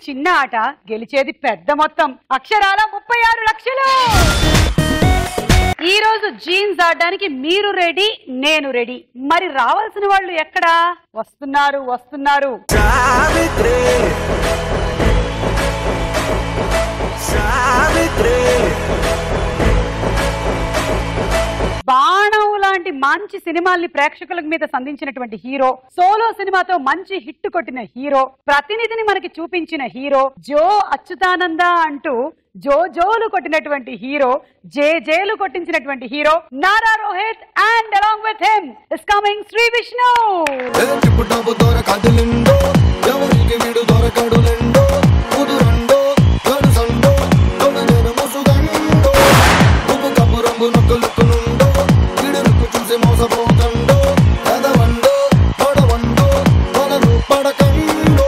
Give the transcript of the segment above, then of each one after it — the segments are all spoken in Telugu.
చిన్న ఆట గెలిచేది పెద్ద మొత్తం అక్షరాల ముప్పై ఆరు లక్షలు ఈ రోజు జీన్స్ ఆడడానికి మీరు రెడీ నేను రెడీ మరి రావాల్సిన వాళ్ళు ఎక్కడా వస్తున్నారు వస్తున్నారు సావిత్రి సావిత్రి బాణం లాంటి మంచి సినిమాల్ని ప్రేక్షకుల మీద సంధించినటువంటి హీరో సోలో సినిమాతో మంచి హిట్ కొట్టిన హీరో ప్రతినిధిని మనకి చూపించిన హీరో జో అచ్యుతానంద అంటూ జో జోలు కొట్టినటువంటి హీరో జే జేలు కొట్టించినటువంటి hero Nara Rohit and along with him is coming Shri Vishnu టిప్పు టాపు దొరకదులిండో ఎవరికి వీడు దొరకడులిండో కుదురండో గడుసండో తొలగన ముసుగండో ఉప్పు కప్పు రంగు నొక్కలుక్కునుండో విడురుకు చూసి మోసపోకండో ఎదవండో పొడవండో పొగలు పడకండో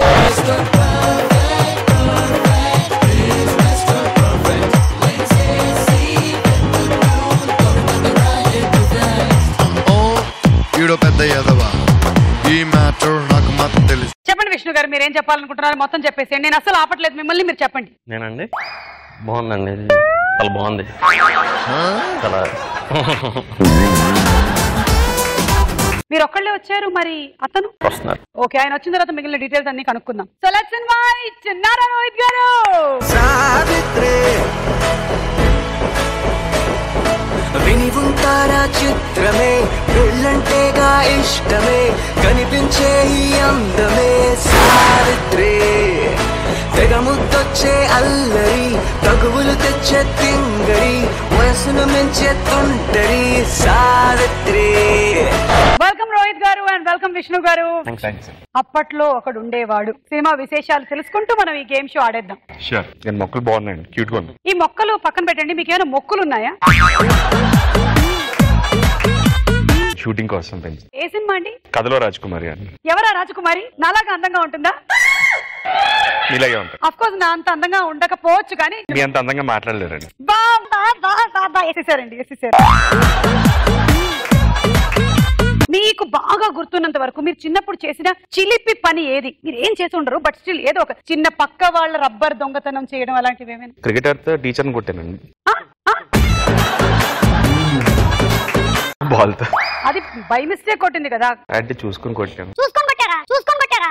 ఓ ఈడో పెద్ద ఎదవా ఈ మ్యాటర్ నాకు మాత్రం తెలుసు చెప్పండి విష్ణు గారు మీరు ఏం చెప్పాలనుకుంటున్నారు మొత్తం చెప్పేసేయండి నేను అసలు ఆపట్లేదు మిమ్మల్ని మీరు చెప్పండి నేనండి బాగుందండి ఇది చాలా బాగుంది చాలా మీరు ఒక్కళ్ళే వచ్చారు మరి అతను వస్తున్నారు ఓకే ఆయన వచ్చిన తర్వాత మిగిలిన డీటెయిల్స్ అన్ని కనుక్కుందాం so let's invite Nara Rohit గారు సావిత్రి విని ఉంటారా చిత్రమే పెళ్ళంటేగా ఇష్టమే కనిపించే ఈ అందమే సావిత్రి తెగ ముద్దొచ్చే అల్లరి తగువులు తెచ్చే తింగరి వయసును మించే తుంటరి సావిత్రి వెల్కమ్ రోహిత్ గారు అండ్ వెల్కమ్ విష్ణు గారు థ్యాంక్స్ అప్పట్లో ఒకడు ఉండేవాడు సినిమా విశేషాలు తెలుసుకుంటూ మనం ఈ గేమ్ షో ఆడేద్దాం షూర్ నేను మొక్కలు బాగున్నాయండి క్యూట్ గా ఉన్నాయి ఈ మొక్కలు పక్కన పెట్టండి మీకు ఏమైనా మొక్కులు ఉన్నాయా షూటింగ్ కోసం పెంచి ఏ సినిమా అండి కథలో రాజకుమారి అని ఎవరా రాజకుమారి నాలాగా అందంగా ఉంటుందా ఇలాగే ఉంటాయి అఫ్ కోర్స్ నా అంత అందంగా ఉండకపోవచ్చు కానీ మీ అంత అందంగా మాట్లాడలేరండి బా బా బా బా బా వేసేసారండి వేసేసారు మీకు బాగా గుర్తున్నంత వరకు మీరు చిన్నప్పుడు చేసిన చిలిపి పని ఏది మీరు ఏం చేసి ఉండరు బట్ స్టిల్ ఏదో ఒక చిన్న పక్క వాళ్ళ రబ్బర్ దొంగతనం చేయడం అలాంటివి ఏమైనా క్రికెటర్తో టీచర్ని కొట్టానండి ఆ, ఆ, బాల్తో అది బై మిస్టేక్ కొట్టింది కదా అంటే చూసుకుని కొట్టాను చూసుకొని కొట్టారా చూసుకొని కొట్టారా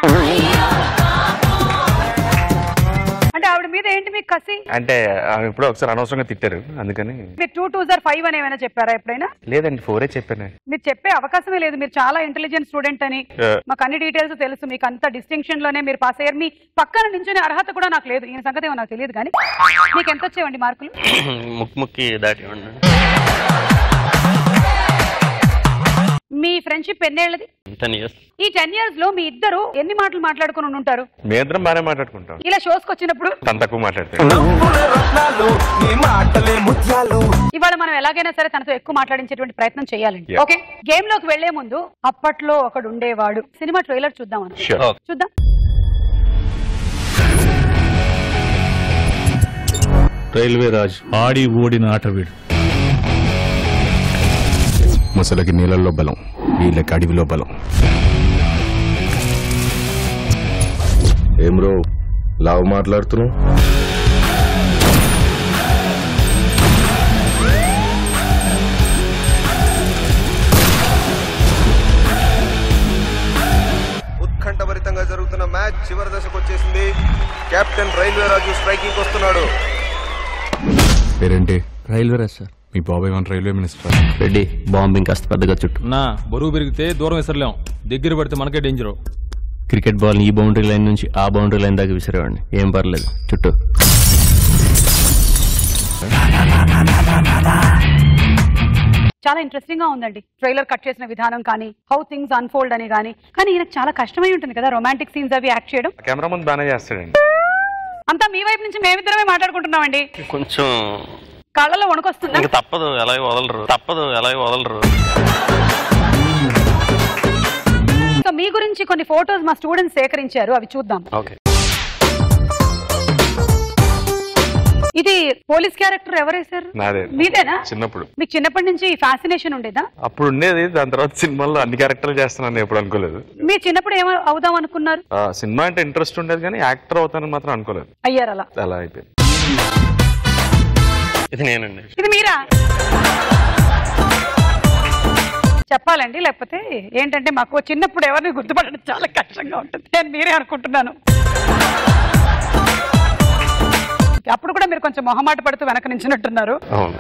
అంటే ఆవిడ మీద ఏంటి మీకు కసి అంటే ఆమె ఎప్పుడో ఒకసారి అనవసరంగా తిట్టారు అందుకని మీరు టూ టూ జార్ ఫైవ్ అని ఏమైనా చెప్పారా ఎప్పుడైనా లేదండి ఫోరే చెప్పాను మీరు చెప్పే అవకాశమే లేదు మీరు చాలా ఇంటెలిజెంట్ స్టూడెంట్ అని Yeah. మాకు అన్ని డీటెయిల్స్ తెలుసు మీకు అంత డిస్టింక్షన్ లోనే మీరు పాస్ అయ్యారు మీ పక్కన నించునే అర్హత కూడా నాకు లేదు ఈయన సంగతి ఏమో నాకు తెలియదు కానీ మీకు ఎంత వచ్చేవండి మార్కులు ముక్కు ముక్కి దాటి ఉండండి మీ ఫ్రెండ్షిప్ ఎన్నేళ్ళది టెన్ ఇయర్స్ ఈ టెన్ ఇయర్స్ లో మీ ఇద్దరు ఎన్ని మాటలు మాట్లాడుకుని ఉండి ఉంటారు మీ ఇద్దరం బాగానే మాట్లాడుకుంటాం ఇలా షోస్కి వచ్చినప్పుడు తను తక్కువ మాట్లాడతాడు రత్నాలు నీ మాటలే ముత్యాలు ఇవాళ మనం ఎలాగైనా సరే తనతో ఎక్కువ మాట్లాడించేటువంటి ప్రయత్నం చేయాలండి Yeah. ఓకే గేమ్ లోకి వెళ్లే ముందు అప్పట్లో ఒకడు ఉండేవాడు సినిమా ట్రైలర్ చూద్దాం మనం షూర్ చూద్దాం రైల్వే రాజ్ ఆడి ఓడిన ఆట వీడు ముసలకి నీళ్ళల్లో బలం వీళ్ళకి అడవిలో బలం ఏం రో లావు మాట్లాడుతున్నావు ఉత్కంఠభరితంగా జరుగుతున్న మ్యాచ్ చివరి దశకు వచ్చేసింది కెప్టెన్ రైల్వే రాజు స్ట్రైకింగ్ వస్తున్నాడు పేరేంటి రైల్వే రాజ్ సార్ మీ బాబాయ్ one railway minister Reddy bombing కాస్త పెద్దగా చుట్టూ నా బరువు పెరిగితే దూరం విసరలేం దగ్గర పడితే మనకే డేంజర్ క్రికెట్ బాల్ ఈ బౌండరీ లైన్ నుంచి ఆ బౌండరీ లైన్ దాకా విసిరేవాడిని ఏం పర్లేదు చుట్టూ చాలా ఇంట్రెస్టింగ్ గా ఉందండి ట్రైలర్ కట్ చేసిన విధానం కానీ హౌ థింగ్స్ అన్ఫోల్డ్ అని కానీ కానీ ఈయనకు చాలా కష్టమై ఉంటుంది కదా రొమాంటిక్ సీన్స్ అవి యాక్ట్ చేయడం కెమెరా ముందు బాగానే చేస్తాడండి అంతా మీ వైపు నుంచి మేమిద్దరమే మాట్లాడుకుంటున్నామండి కొంచెం కళ్ళలో వణుకొస్తుందా ఇంక తప్పదు ఎలాగ వదలరు తప్పదు ఎలాగ వదలరు సో మీ గురించి కొన్ని ఫోటోస్ మా స్టూడెంట్స్ సేకరించారు అవి చూద్దాం ఓకే ఇది పోలీస్ క్యారెక్టర్ ఎవరేశారు నాదే మీదేనా చిన్నప్పుడు మీకు చిన్నప్పటి నుంచి ఫ్యాసినేషన్ ఉండేదా అప్పుడు ఉండేది దాని తర్వాత సినిమాల్లో అన్ని క్యారెక్టర్లు చేస్తానని ఎప్పుడు అనుకోలేదు మీరు చిన్నప్పుడు ఏమ అవుదాం అనుకున్నారు ఆ, సినిమా అంటే ఇంట్రెస్ట్ ఉండేది కానీ యాక్టర్ అవుతానని మాత్రం అనుకోలేదు అయ్యారు అలా అలా అయిపోయింది ఇది నేనండి ఇది మీరా చెప్పాలండి లేకపోతే ఏంటంటే మాకు చిన్నప్పుడు ఎవరిని గుర్తుపడడం చాలా కష్టంగా ఉంటుంది నేను మీరే అనుకుంటున్నాను అప్పుడు కూడా మీరు కొంచెం మొహమాట పడుతూ వెనక నించున్నట్టున్నారు అవును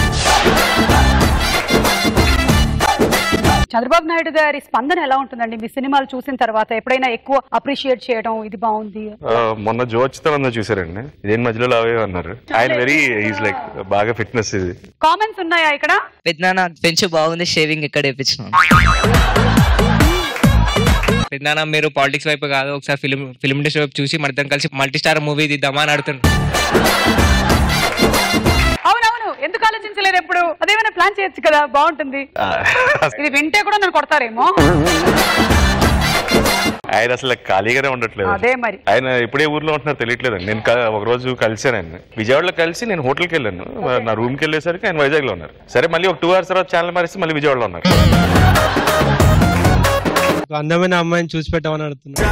చంద్రబాబు నాయుడు గారి స్పందన ఎలా ఉంటుందండి మీ సినిమాలు చూసిన తర్వాత ఎప్పుడైనా ఎక్కువ అప్రిషియేట్ చేయడం ఇది బాగుంది ఆ, మొన్న జో వచ్చితే చూసారండి ఇదేం మధ్యలో లావే అన్నారు ఆయన వెరీ ఈజ్ లైక్ బాగా ఫిట్నెస్ ఇది కామెంట్స్ ఉన్నాయా ఇక్కడ పెద్దనాన్న పెంచు బాగుంది షేవింగ్ ఎక్కడ వేపించినాను పెద్దనాన్న మీరు పాలిటిక్స్ వైపు కాదు ఒకసారి ఫిలిం ఫిలిం ఇండస్ట్రీ వైపు చూసి మన ఇద్దరం కలిసి మల్టీ స్టార్ మూవీ తీద్దామా అని అడుగుతున్నాను అవునవును ఎందుకు ఆలోచించలేదు ఎప్పుడు అదేమైనా ప్లాన్ చేయొచ్చు కదా బాగుంటుంది ఆ, ఇది వింటే కూడా నన్ను కొడతారేమో ఆయన అసలు ఖాళీగానే ఉండట్లేదు అదే మరి ఆయన ఇప్పుడే ఊర్లో ఉంటున్నారు తెలియట్లేదండి నేను క- ఒక రోజు కలిసాను ఆయన విజయవాడలో కలిసి నేను హోటల్కి వెళ్ళాను నా రూమ్ కి వెళ్ళేసరికి ఆయన వైజాగ్ లో ఉన్నారు సరే మళ్ళీ ఒక టూ అవర్స్ తర్వాత ఛానల్ మారిస్తే మళ్ళీ విజయవాడలో ఉన్నారు ఒక అందమైన అమ్మాయిని చూసి పెట్టామని అడుగుతున్నా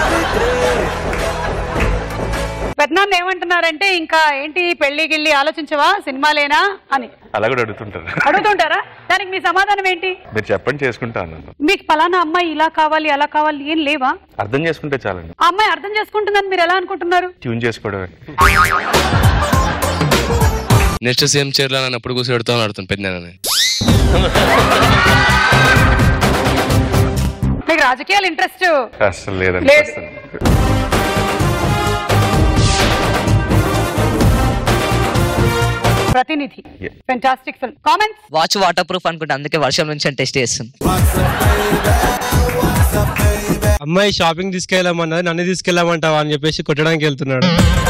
పెద్దనాన్న ఏమంటున్నారంటే ఇంకా ఏంటి పెళ్లి గిళ్ళి ఆలోచించవా సినిమాలేనా అని అలా కూడా అడుగుతుంటారు అడుగుతుంటారా దానికి మీ సమాధానం ఏంటి మీరు చెప్పండి చేసుకుంటా అన్నాను మీకు పలానా అమ్మాయి ఇలా కావాలి అలా కావాలి ఏం లేవా అర్థం చేసుకుంటే చాలండి ఆ అమ్మాయి అర్థం చేసుకుంటుందని మీరు ఎలా అనుకుంటున్నారు ట్యూన్ చేసుకోవడమే నెక్స్ట్ సీఎం చైర్లో నన్ను ఎప్పుడు కూర్చోబెడతామని అడుగుతాను పెద్ద మీకు రాజకీయాలు ఇంట్రెస్ట్ అసలు లేదండి లేదు. అసలు. ప్రతినిధి Yeah. Fantastic film comments watch waterproof అనుకుంటా అందుకే వర్షం నుంచి టెస్ట్ చేస్తుంది అమ్మాయి షాపింగ్ తీసుకెళ్ళామన్నది నన్ను తీసుకెళ్ళామంటావా అని చెప్పేసి కొట్టడానికి వెళ్తున్నాడు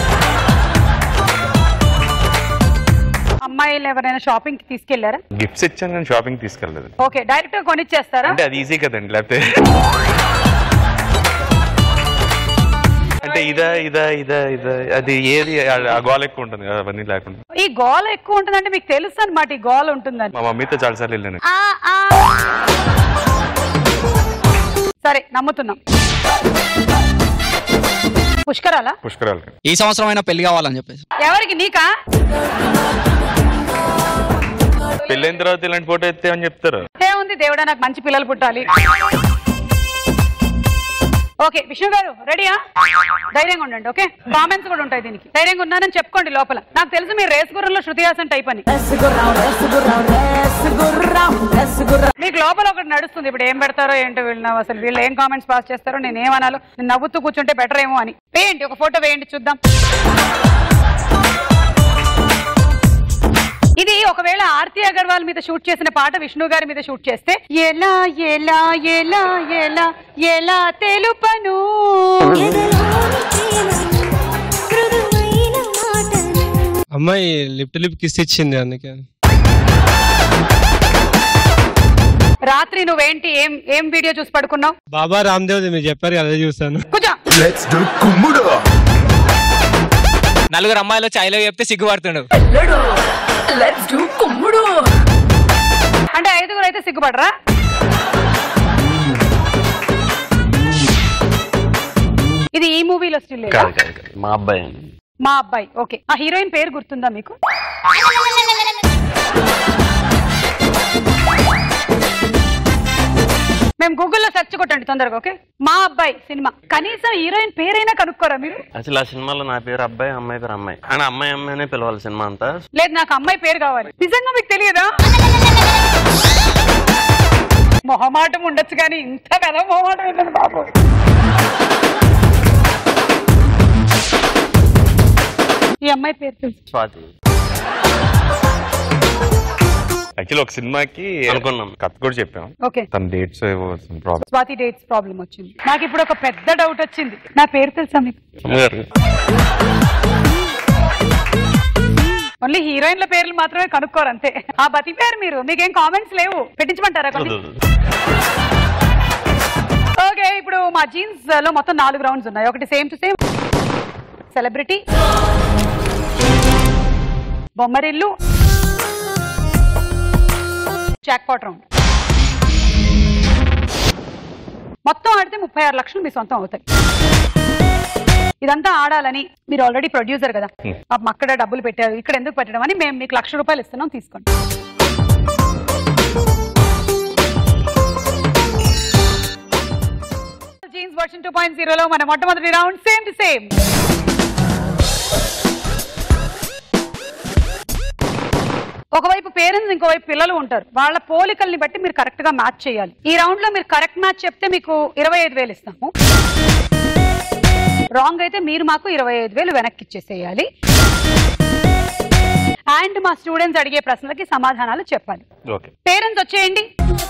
అమ్మాయిలు ఎవరైనా షాపింగ్ కి తీసుకెళ్లారా గిఫ్ట్స్ ఇచ్చాను కానీ షాపింగ్ తీసుకెళ్ళలేదు ఓకే డైరెక్ట్ గా కొనిచ్చేస్తారా అంటే అది ఈజీ కదండి లేకపోతే అంటే ఇదా ఇదా ఇదా ఇదా అది ఏది ఆ- ఆ గోల ఎక్కువ ఉంటుంది కదా అవన్నీ లేకుండా ఈ గోల ఎక్కువ ఉంటుందంటే మీకు తెలుసు అనమాట ఈ గోల ఉంటుందని మా మమ్మీతో చాలా సార్లు వెళ్ళాను ఆ, ఆ. సరే నమ్ముతున్నాం పుష్కరాలా పుష్కరాలకి ఈ సంవత్సరం అయినా పెళ్లి కావాలని చెప్పేసి ఎవరికి నీకా పెళ్ళైన తర్వాత ఇలాంటి ఫోటో ఎత్తే అని చెప్తారు ఏముంది దేవుడా నాకు మంచి పిల్లలు పుట్టాలి ఓకే విష్ణు గారు రెడీయా ధైర్యంగా ఉండండి ఓకే కామెంట్స్ కూడా ఉంటాయి దీనికి ధైర్యంగా ఉన్నానని చెప్పుకోండి లోపల నాకు తెలుసు మీరు రేస్ గుర్రంలో శృతి హాసన్ టైప్ అని మీకు లోపల ఒకటి నడుస్తుంది ఇప్పుడు ఏం పెడతారో ఏంటో వీళ్ళు నా- అసలు వీళ్ళు ఏం కామెంట్స్ పాస్ చేస్తారో నేను ఏమనాలో నేను నవ్వుతూ కూర్చుంటే బెటర్ ఏమో అని వేయండి ఒక ఫోటో వేయండి చూద్దాం ఇది ఒకవేళ ఆర్తి అగర్వాల్ మీద షూట్ చేసిన పాట విష్ణు గారి మీద షూట్ చేస్తే ఎలా ఎలా ఎలా ఎలా ఎలా తెలుపను అమ్మాయి లిప్ లిప్ కిస్ ఇచ్చింది అందుకే రాత్రి నువ్వేంటి ఏం ఏం వీడియో చూసి పడుకున్నావు బాబా రామ్దేవ్ మీరు చెప్పారు కదా, అదే చూసాను కూర్చో నలుగురు అమ్మాయిలు చాయ్లో చెప్తే సిగ్గుపడుతుండు అంటే ఐదుగురు అయితే సిగ్గుపడరా ఇది ఈ మూవీలో స్టిల్ కాదు కాదు కాదు. మా అబ్బాయి అండి మా అబ్బాయి ఓకే ఆ హీరోయిన్ పేరు గుర్తుందా మీకు మేము గూగుల్లో సెర్చ్ కొట్టండి తొందరగా ఓకే మా అబ్బాయి సినిమా కనీసం హీరోయిన్ పేరైనా కనుక్కోరా మీరు అసలు ఆ సినిమాలో నా పేరు అబ్బాయి అమ్మాయి పేరు అమ్మాయి అని అమ్మాయి అమ్మాయినే పిలవాలి సినిమా అంతా లేదు నాకు అమ్మాయి పేరు కావాలి నిజంగా మీకు తెలియదా మొహమాటం ఉండొచ్చు కానీ ఇంత పెద్ద మొహమాటం ఏంటండి బాబు ఈ అమ్మాయి పేరు తెలుసు స్వాతి యాక్చువల్లీ ఒక సినిమాకి అనుకున్నాం. కథ కూడా చెప్పాం ఓకే తన dates problem Swathi dates problem వచ్చింది నాకు ఇప్పుడు ఒక పెద్ద డౌట్ వచ్చింది నా పేరు తెలుసా మీకు అమ్మగారు ఓన్లీ హీరోయిన్ల పేర్లు మాత్రమే కనుక్కోరు అంతే ఆ బతి పేరు మీరు మీకేం కామెంట్స్ లేవు పెట్టించమంటారా కొన్ని ఓకే ఇప్పుడు మా జీన్స్ లో మొత్తం నాలుగు రౌండ్స్ ఉన్నాయి ఒకటి same to same celebrity Bommarillu jackpot round మొత్తం ఆడితే ముప్పై ఆరు లక్షలు మీ సొంతం అవుతాయి ఇదంతా ఆడాలని మీరు ఆల్రెడీ ప్రొడ్యూసర్ కదా Hmm. పాపం అక్కడ డబ్బులు పెట్టారు ఇక్కడ ఎందుకు పెట్టడం అని మేము మీకు లక్ష రూపాయలు ఇస్తున్నాం తీసుకోండి జీన్స్ వర్షన్ టూ పాయింట్ జీరోలో మన మొట్టమొదటి రౌండ్ సేమ్ టు సేమ్ ఒకవైపు పేరెంట్స్ ఇంకోవైపు పిల్లలు ఉంటారు వాళ్ళ పోలికల్ని బట్టి మీరు కరెక్ట్ గా మ్యాచ్ చేయాలి ఈ రౌండ్ లో మీరు కరెక్ట్ మ్యాచ్ చెప్తే మీకు ఇరవై ఐదు వేలు ఇస్తాము రాంగ్ అయితే మీరు మాకు ఇరవై ఐదు వేలు వెనక్కి ఇచ్చేసేయాలి అండ్ మా స్టూడెంట్స్ అడిగే ప్రశ్నలకి సమాధానాలు చెప్పాలి ఓకే పేరెంట్స్ వచ్చేయండి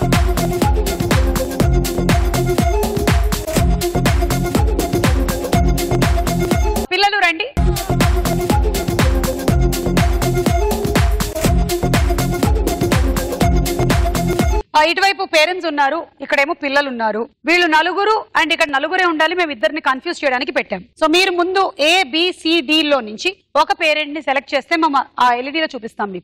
పిల్లలు రండి ఆ, ఇటువైపు పేరెంట్స్ ఉన్నారు ఇక్కడేమో పిల్లలు ఉన్నారు వీళ్ళు నలుగురు అండ్ ఇక్కడ నలుగురే ఉండాలి మేము ఇద్దరిని కన్ఫ్యూజ్ చేయడానికి పెట్టాం సో మీరు ముందు ఏ బి సి డి లో నుంచి ఒక పేరెంట్ ని సెలెక్ట్ చేస్తే మేము ఆ ఎల్ఈడి లో చూపిస్తాం మీకు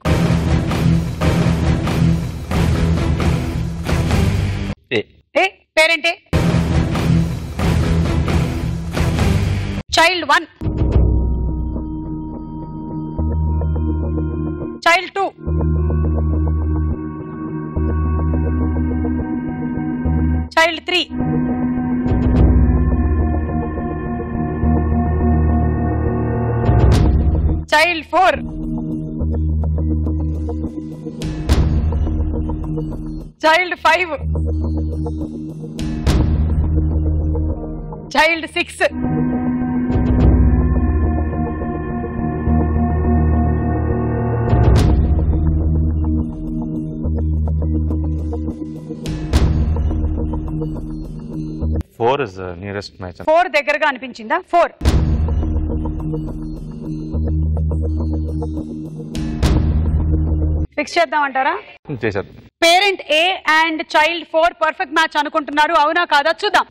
ఏ ఏ పేరెంటే child one child two child three child four child five child six four is nearest match four దగ్గరగా అనిపించిందా ఫోర్ ఫిక్స్ చేద్దామంటారా చేశారు parent A and child four perfect match అనుకుంటున్నారు అవునా కాదా చూద్దాం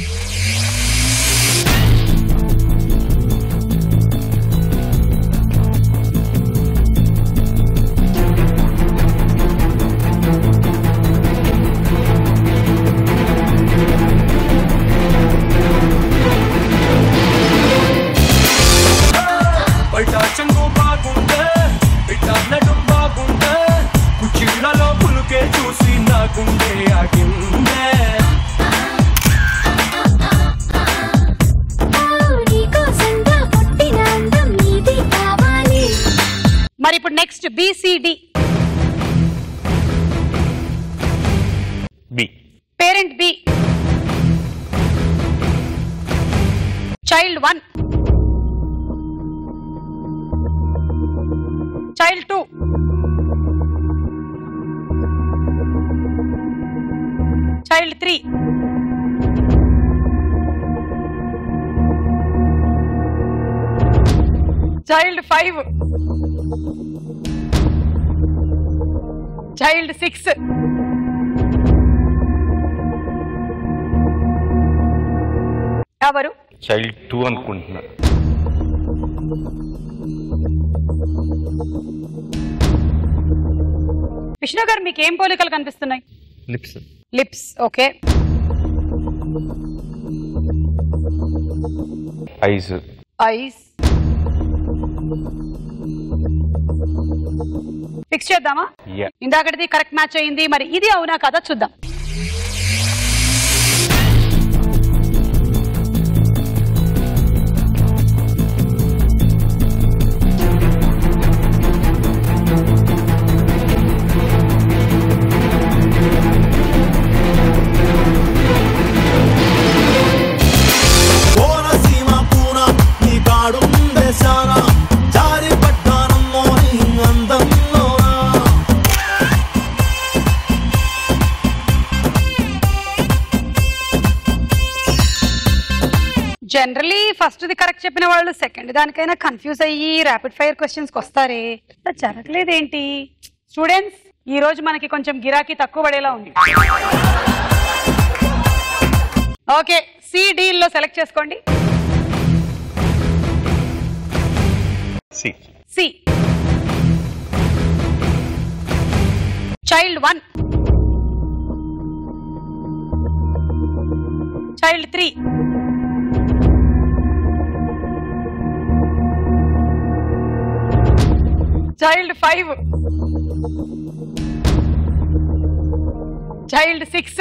బయట చెంగు బాగుంటే బిడ్డ నడుం బాగుంటే కుర్చీలలో పులుకే చూసి నా గుండె ఆగిందే మరి ఇప్పుడు next BCD B parent B child one child two child three child five child six ఎవరు చైల్డ్ టూ అనుకుంటున్నా విష్ణు గారు మీకు ఏం పోలికలు కనిపిస్తున్నాయి lips lips okay eyes eyes fix చేద్దామా యా ఇందాకటిది కరెక్ట్ మ్యాచ్ అయింది మరి ఇది అవునా కదా చూద్దాం కోనసీమ పూన నీ కాడుందే శానా జారి పడ్డానమ్మో నీ అందంలోనా జనరలీ ఫస్ట్ ది కరెక్ట్ చెప్పిన వాళ్ళు సెకండ్ దానికైనా కన్ఫ్యూజ్ అయ్యి ర్యాపిడ్ ఫైర్ క్వశ్చన్స్ వస్తారే అలా జరగలేదేంటి స్టూడెంట్స్ ఈ రోజు మనకి కొంచెం గిరాకీ తక్కువ పడేలా ఉంది ఓకే సి డీల్లో సెలెక్ట్ చేసుకోండి C C child one child three child five child six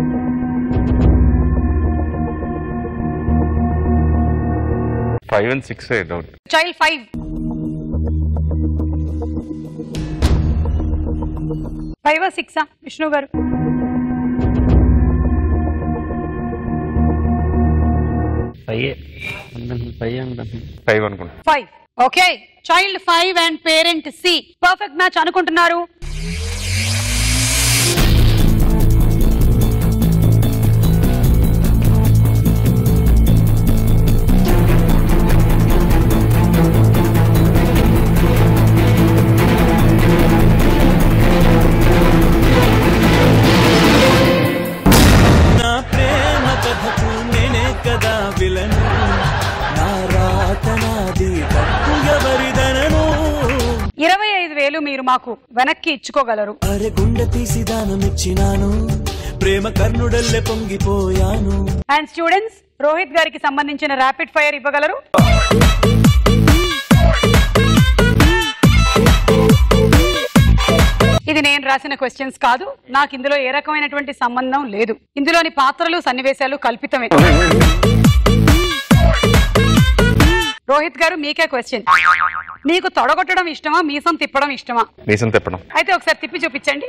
five and six doubt child five five సిక్సా విష్ణు గారు ఫైవ్ అనుకుంటా five okay child five and parent C perfect match అనుకుంటున్నారు నా ప్రేమ కథకు నేనే కదా విలను నా రాత నాది తప్పు ఎవరిదనను ఇరవై ఐదు వేలు మీరు మాకు వెనక్కి ఇచ్చుకోగలరు అరె గుండె తీసి దానమిచ్చినాను ప్రేమ కర్ణుడల్లె పొంగిపోయాను అండ్ స్టూడెంట్స్ రోహిత్ గారికి సంబంధించిన ర్యాపిడ్ ఫైర్ ఇవ్వగలరు ఇది నేను రాసిన క్వశ్చన్స్ కాదు నాకు ఇందులో ఏ రకమైనటువంటి సంబంధం లేదు ఇందులోని పాత్రలు సన్నివేశాలు కల్పితమే రోహిత్ గారు మీకే క్వశ్చన్ మీకు తొడగొట్టడం ఇష్టమా మీసం తిప్పడం ఇష్టమా నీసం తిప్పడం అయితే ఒకసారి తిప్పి చూపించండి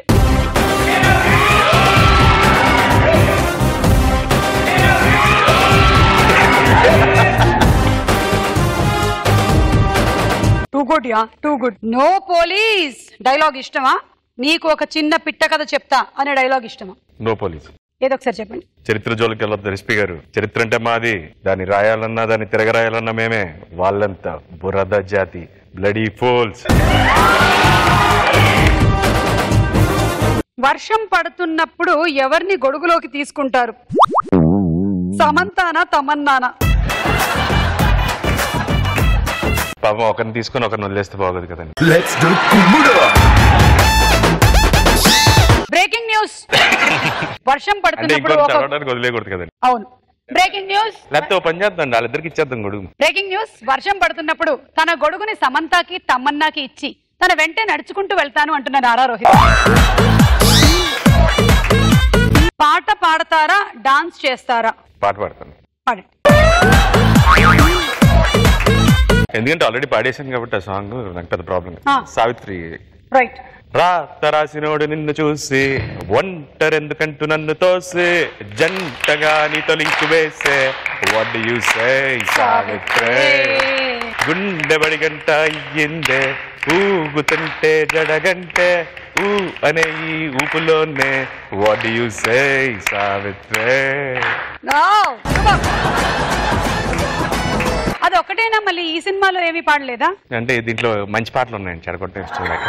too good yeah too good no police dialogue ఇష్టమా నీకు ఒక చిన్న పిట్ట కథ చెప్తా అనే డైలాగ్ ఇష్టమా నో పోలీస్ ఏదో ఒకసారి చెప్పండి చరిత్ర జోలికి వెళ్ళొద్దు ఎస్పీ గారు చరిత్ర అంటే మాది దాన్ని రాయాలన్నా దాన్ని తిరగరాయాలన్నా మేమే వాళ్ళంతా బురద జాతి బ్లడీ ఫోల్స్ వర్షం పడుతున్నప్పుడు ఎవరిని గొడుగులోకి తీసుకుంటారు సమంతానా తమన్నానా పాపం ఒకరిని తీసుకొని ఒకరిని వదిలేస్తే బాగోదు కదండి బ్రేకింగ్ న్యూస్ వర్షం అంటే పడుతున్నప్పుడు ఇంకొకరిని ఒక చదవడానికి వదిలేయకూడదు కదండి అవును బ్రేకింగ్ న్యూస్ లేకపోతే ఓ పని చేద్దాం వాళ్ళిద్దరికి ఇచ్చేద్దాం గొడుగు బ్రేకింగ్ న్యూస్ వర్షం పడుతున్నప్పుడు తన గొడుగుని సమంతాకి తమ్మన్నాకి ఇచ్చి తన వెంటే నడుచుకుంటూ వెళ్తాను అంటున్న నారా రోహిత్ పాట పాడతారా డాన్స్ చేస్తారా పాట పాడతాను పాడండి ఎందుకంటే ఆల్రెడీ పాడేశాను కాబట్టి ఆ సాంగ్ నాకు పెద్ద ప్రాబ్లం ఆ. సావిత్రి రైట్ రాత రాసినోడు నిన్ను చూసి ఒంటరెందుకంటూ నన్ను తోసి జంటగా నీతో లింక్ వేసే వాట్ యు సే సావిత్రి గుండె బడి గంట అయ్యిందే ఊగుతుంటే జడగంటే ఊ అనే ఈ ఊపులోనే what you say Savitri No, super. అది ఒకటేనా మళ్ళీ ఈ సినిమాలో ఏమీ పాడలేదా అంటే దీంట్లో మంచి పాటలు ఉన్నాయండి చెడగొట్టడం ఇష్టం లేక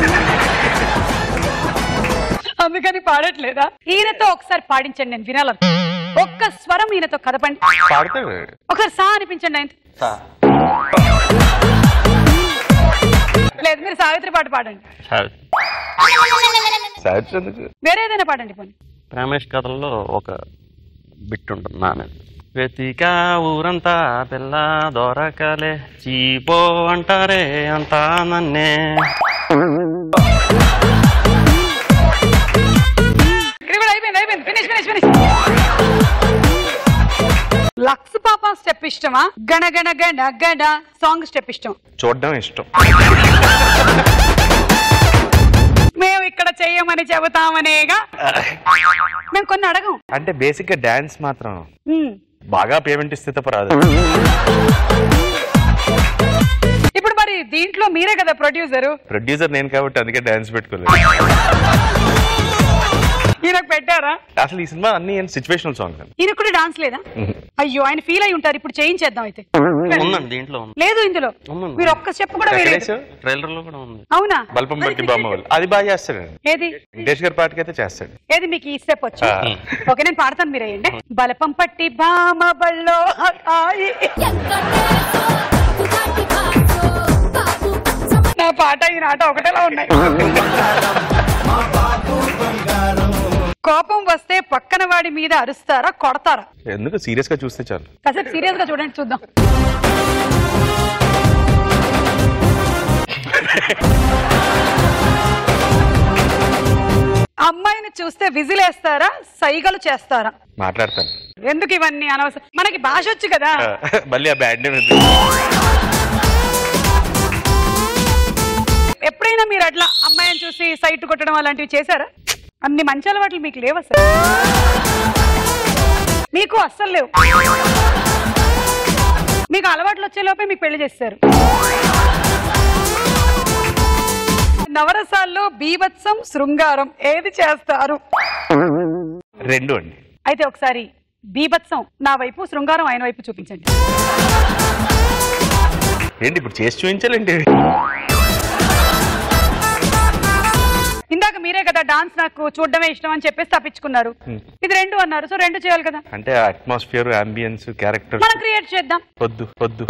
అందుకని పాడట్లేదా ఈయనతో ఒకసారి పాడించండి నేను వినాలను ఒక్క స్వరం ఈయనతో కదపండి పాడతాడు ఒకసారి సా అనిపించండి ఆయన లేదు మీరు సావిత్రి పాట పాడండి సావిత్రి ఎందుకు వేరే ఏదైనా పాడండి పోనీ రమేష్ కథల్లో ఒక బిట్ ఉంటుంది నా మీద వెతికా ఊరంతా పిల్ల దొరకలే చీపో అంటారే అంటా నన్నే ఇది కూడా అయిపోయింది అయిపోయింది ఫినిష్ ఫినిష్ ఫినిష్ లక్స్ పాప స్టెప్ ఇష్టమా గణ గణ గణ గణ సాంగ్ స్టెప్ ఇష్టం చూడడం ఇష్టం మేము ఇక్కడ చెయ్యమని చెబుతామనేగా మేము కొన్ని అడగం అంటే బేసిక్ గా డాన్స్ మాత్రం ఉమ్. బాగా పేమెంట్ ఇస్తే తప్ప రాదు ఇప్పుడు మరి దీంట్లో మీరే కదా ప్రొడ్యూసరు ప్రొడ్యూసర్ నేను కాబట్టి అందుకే డాన్స్ పెట్టుకోలేదు ఈయనకు పెట్టారా అసలు ఈ సినిమా అన్ని సిచ్యువేషనల్ సాంగ్ ఈయన కూడా డాన్స్ లేదా అయ్యో ఆయన ఫీల్ అయి ఉంటారు ఇప్పుడు చేయించేద్దాం అయితే ఉందండి దీంట్లో ఉంది లేదు ఇందులో ఉందండి. మీరు ఒక్క స్టెప్ కూడా వేయలేదు ట్రైలర్ లో కూడా ఉంది అవునా బల్పం బట్టి బొమ్మ వాళ్ళు అది బాగా చేస్తాడండి ఏది వెంకటేష్ గారి పాటకి అయితే చేస్తాడు ఏది మీకు ఈ స్టెప్ వచ్చు ఆ. ఓకే నేను పాడతాను మీరు వేయండి బలపం పట్టి బామ బల్లో హాయి. నా పాట ఈ నాట ఒకటేలా ఉన్నాయి బంగారం కోపం వస్తే పక్కన వాడి మీద అరుస్తారా కొడతారా ఎందుకు సీరియస్ గా చూస్తే చాలు కాసేపు సీరియస్ గా చూడండి చూద్దాం అమ్మాయిని చూస్తే విజిలేస్తారా సైగలు చేస్తారా మాట్లాడతాను ఎందుకు ఇవన్నీ అనవసరం మనకి భాష వచ్చు కదా మళ్ళీ ఆ బ్యాడ్ నేమ్ ఎప్పుడైనా మీరు అట్లా అమ్మాయిని చూసి సైట్ కొట్టడం అలాంటివి చేశారా అన్ని మంచి అలవాట్లు మీకు లేవు అసలు మీకు అస్సలు లేవు మీకు అలవాట్లు వచ్చే లోపే మీకు పెళ్లి చేస్తారు నవరసాల్లో బీభత్సం శృంగారం ఏది చేస్తారు రెండు అండి అయితే ఒకసారి బీభత్సం నా వైపు శృంగారం ఆయన వైపు చూపించండి ఏంటి ఇప్పుడు చేసి చూపించాలండి ఇందాక మీరే కదా డాన్స్ నాకు చూడడమే ఇష్టం అని చెప్పేసి తప్పించుకున్నారు ఇది రెండు అన్నారు సో రెండు చేయాలి కదా అంటే అట్మాస్ఫియర్ అంబియన్స్ క్యారెక్టర్ మనం క్రియేట్ చేద్దాం వద్దు వద్దు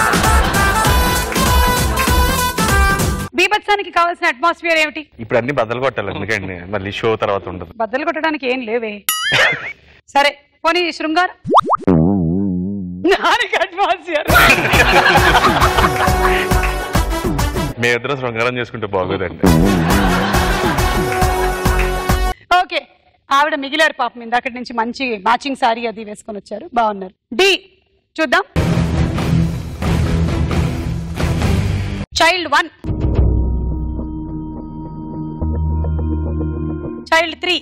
బీభత్సానికి కావాల్సిన అట్మాస్ఫియర్ ఏమిటి ఇప్పుడు అన్ని బద్దలు కొట్టాలి ఎందుకండి మళ్ళీ షో తర్వాత ఉండదు బద్దలు కొట్టడానికి ఏం లేవే సరే పోనీ శృంగారం దానికి అట్మాస్ఫియర్ మేమిద్దరం శృంగారం చేసుకుంటే బాగోదండి ఓకే ఆవిడ మిగిలారు పాపం ఇందాకటి నుంచి మంచి మ్యాచింగ్ సారీ అది వేసుకొని వచ్చారు బాగున్నారు డి చూద్దాం child one child three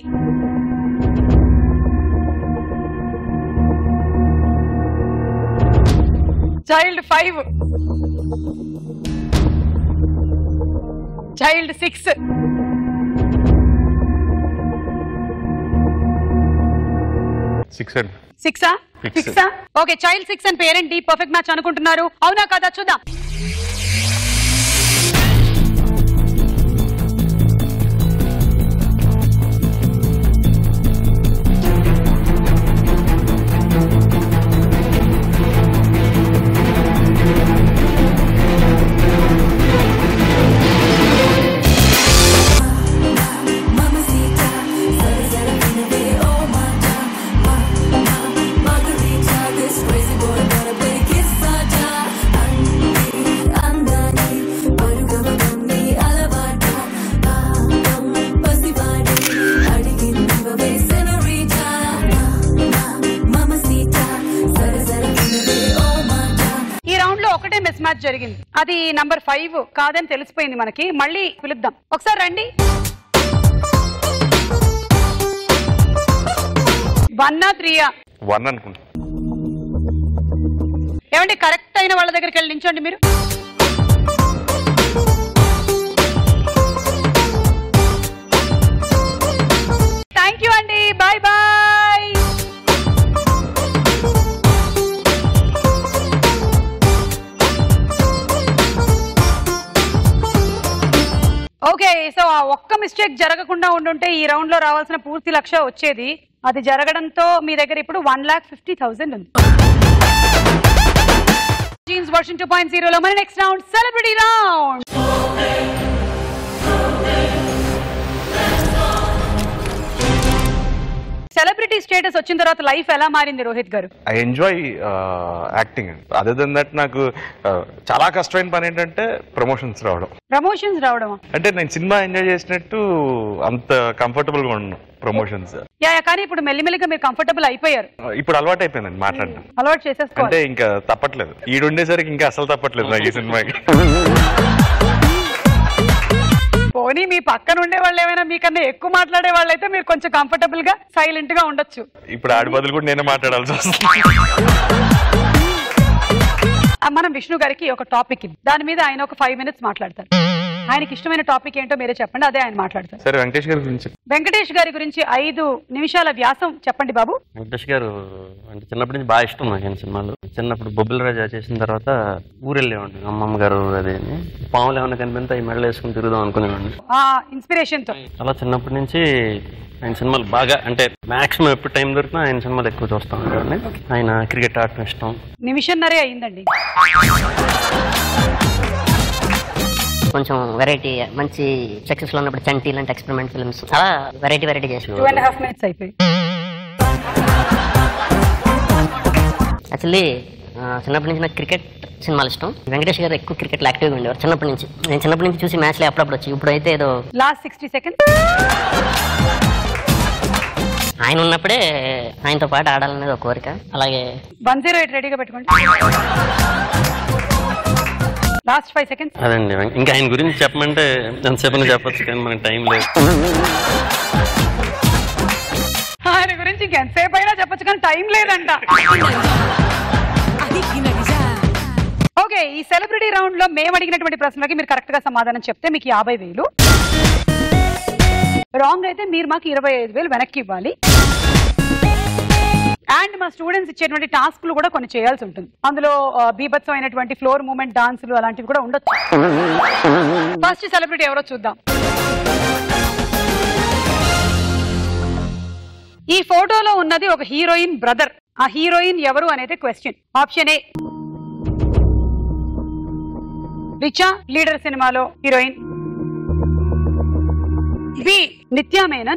child five child six six అండి సిక్సా Six. సిక్సా ఓకే చైల్డ్ సిక్స్ అని పేరెంట్ పర్ఫెక్ట్ మ్యాచ్ అనుకుంటున్నారు అవునా కదా చూద్దాం ఈ రౌండ్ లో ఒకటే మిస్ మ్యాచ్ జరిగింది అది నంబర్ ఫైవ్ కాదని తెలిసిపోయింది మనకి మళ్ళీ పిలుద్దాం ఒకసారి రండి వన్నా త్రీయా వన్ అనుకుంటా ఏమండి కరెక్ట్ అయిన వాళ్ళ దగ్గరికి వెళ్ళి నించోండి మీరు థ్యాంక్ యూ అండి బాయ్ బాయ్ ఓకే సో ఆ ఒక్క మిస్టేక్ జరగకుండా ఉండుంటే ఈ రౌండ్ లో రావాల్సిన పూర్తి లక్ష వచ్చేది అది జరగడంతో మీ దగ్గర ఇప్పుడు వన్ లాక్ ఫిఫ్టీ థౌసండ్ ఉంది జీన్స్ వర్షన్ టూ పాయింట్ జీరోలో మన next round celebrity round celebrity status వచ్చిన తర్వాత లైఫ్ ఎలా మారింది రోహిత్ గారు ఐ ఎంజాయ్ యాక్టింగ్ అండి అదర్ దెన్ దట్ నాకు uh, చాలా కష్టమైన పని ఏంటంటే ప్రమోషన్స్ రావడం ప్రమోషన్స్ రావడం అంటే నేను సినిమా ఎంజాయ్ చేసినట్టు అంత కంఫర్టబుల్ గా ఉన్నాను ప్రమోషన్స్ యా యా, కానీ ఇప్పుడు మెల్లిమెల్లిగా మీరు కంఫర్టబుల్ అయిపోయారు ఇప్పుడు అలవాటు అయిపోయిందండి మాట్లాడడం అలవాటు అంటే చేసేసుకోవాలి ఇంకా తప్పట్లేదు ఈడుండేసరికి ఇంకా అసలు తప్పట్లేదు నాకు ఈ సినిమాకి పోనీ మీ పక్కన ఉండే వాళ్ళు ఏమైనా మీకన్నా ఎక్కువ మాట్లాడే వాళ్ళైతే మీరు కొంచెం కంఫర్టబుల్ గా సైలెంట్ గా ఉండొచ్చు ఇప్పుడు ఆడి బదులు కూడా నేనే మాట్లాడాల్సి వస్తుంది ఆ, మనం విష్ణు గారికి ఒక టాపిక్ ఇది దాని మీద ఆయన ఒక ఫైవ్ మినిట్స్ మాట్లాడతారు ఆయనకి ఇష్టమైన టాపిక్ ఏంటో మీరే చెప్పండి అదే ఆయన మాట్లాడతారు సరే వెంకటేష్ గారి గురించి వెంకటేష్ గారి గురించి ఐదు నిమిషాల వ్యాసం చెప్పండి బాబు వెంకటేష్ గారు అంటే చిన్నప్పటి నుంచి బాగా ఇష్టం నాకు ఆయన సినిమాలు చిన్నప్పుడు బొబ్బిల రాజా చేసిన తర్వాత ఊరు వెళ్ళేవాడిని అమ్మమ్మ గారు అది అని పాములు ఏమైనా కనిపిస్తే అవి మెడలు వేసుకుని తిరుగుదాం అనుకునేవాడిని ఆ ఇన్స్పిరేషన్ తో అలా చిన్నప్పటి నుంచి ఆయన సినిమాలు బాగా అంటే మాక్సిమం ఎప్పుడు టైం దొరికినా ఆయన సినిమాలు ఎక్కువ చూస్తాం ఉండేవాడిని ఆయన క్రికెట్ ఆడటం ఇష్టం నిమిషన్నరే అయిందండి కొంచెం వెరైటీ మంచి సక్సెస్లో ఉన్నప్పుడు చంటి ఇలాంటి ఎక్స్పెరిమెంట్ ఫిల్మ్స్ చాలా వెరైటీ వెరైటీ చేసిన టూ అండ్ హాఫ్ మినిట్స్ అయిపోయి యాక్చువల్లీ చిన్నప్పటి నుంచి నాకు క్రికెట్ సినిమాలు ఇష్టం వెంకటేష్ గారు ఎక్కువ క్రికెట్లో యాక్టివ్గా ఉండేవారు చిన్నప్పటి నుంచి నేను చిన్నప్పటి నుంచి చూసి మ్యాచ్లు అప్పుడప్పుడు వచ్చి ఇప్పుడు అయితే ఏదో లాస్ట్ సిక్స్టీ సెకండ్స్ ఆయన ఉన్నప్పుడే ఆయనతో పాటు ఆడాలనేది ఒక కోరిక అలాగే వన్ జీరో ఎయిట్ రెడీగా పెట్టుకోండి లాస్ట్ ఫైవ్ సెకండ్స్ అదండి ఇంకా ఆయన గురించి చెప్పమంటే ఎంతసేపు చెప్పొచ్చు కానీ మనకి టైం లేదు ఆయన గురించి ఇంకెంతసేపు అయినా చెప్పొచ్చు కానీ టైం లేదంట ఓకే ఈ సెలబ్రిటీ రౌండ్ లో మేము అడిగినటువంటి ప్రశ్నలకి మీరు కరెక్ట్ గా సమాధానం చెప్తే మీకు యాభై వేలు రాంగ్ అయితే మీరు మాకు ఇరవై ఐదు వేలు వెనక్కి ఇవ్వాలి అండ్ మా స్టూడెంట్స్ ఇచ్చేటువంటి టాస్క్లు కూడా కొన్ని చేయాల్సి ఉంటుంది అందులో ఆ, బీభత్సమైనటువంటి ఫ్లోర్ మూమెంట్ డాన్సులు అలాంటివి కూడా ఉండొచ్చు ఫస్ట్ సెలబ్రిటీ ఎవరో చూద్దాం ఈ ఫోటోలో ఉన్నది ఒక హీరోయిన్ బ్రదర్ ఆ హీరోయిన్ ఎవరు అనేది question option A Richa leader సినిమాలో హీరోయిన్ బి నిత్యా మేనన్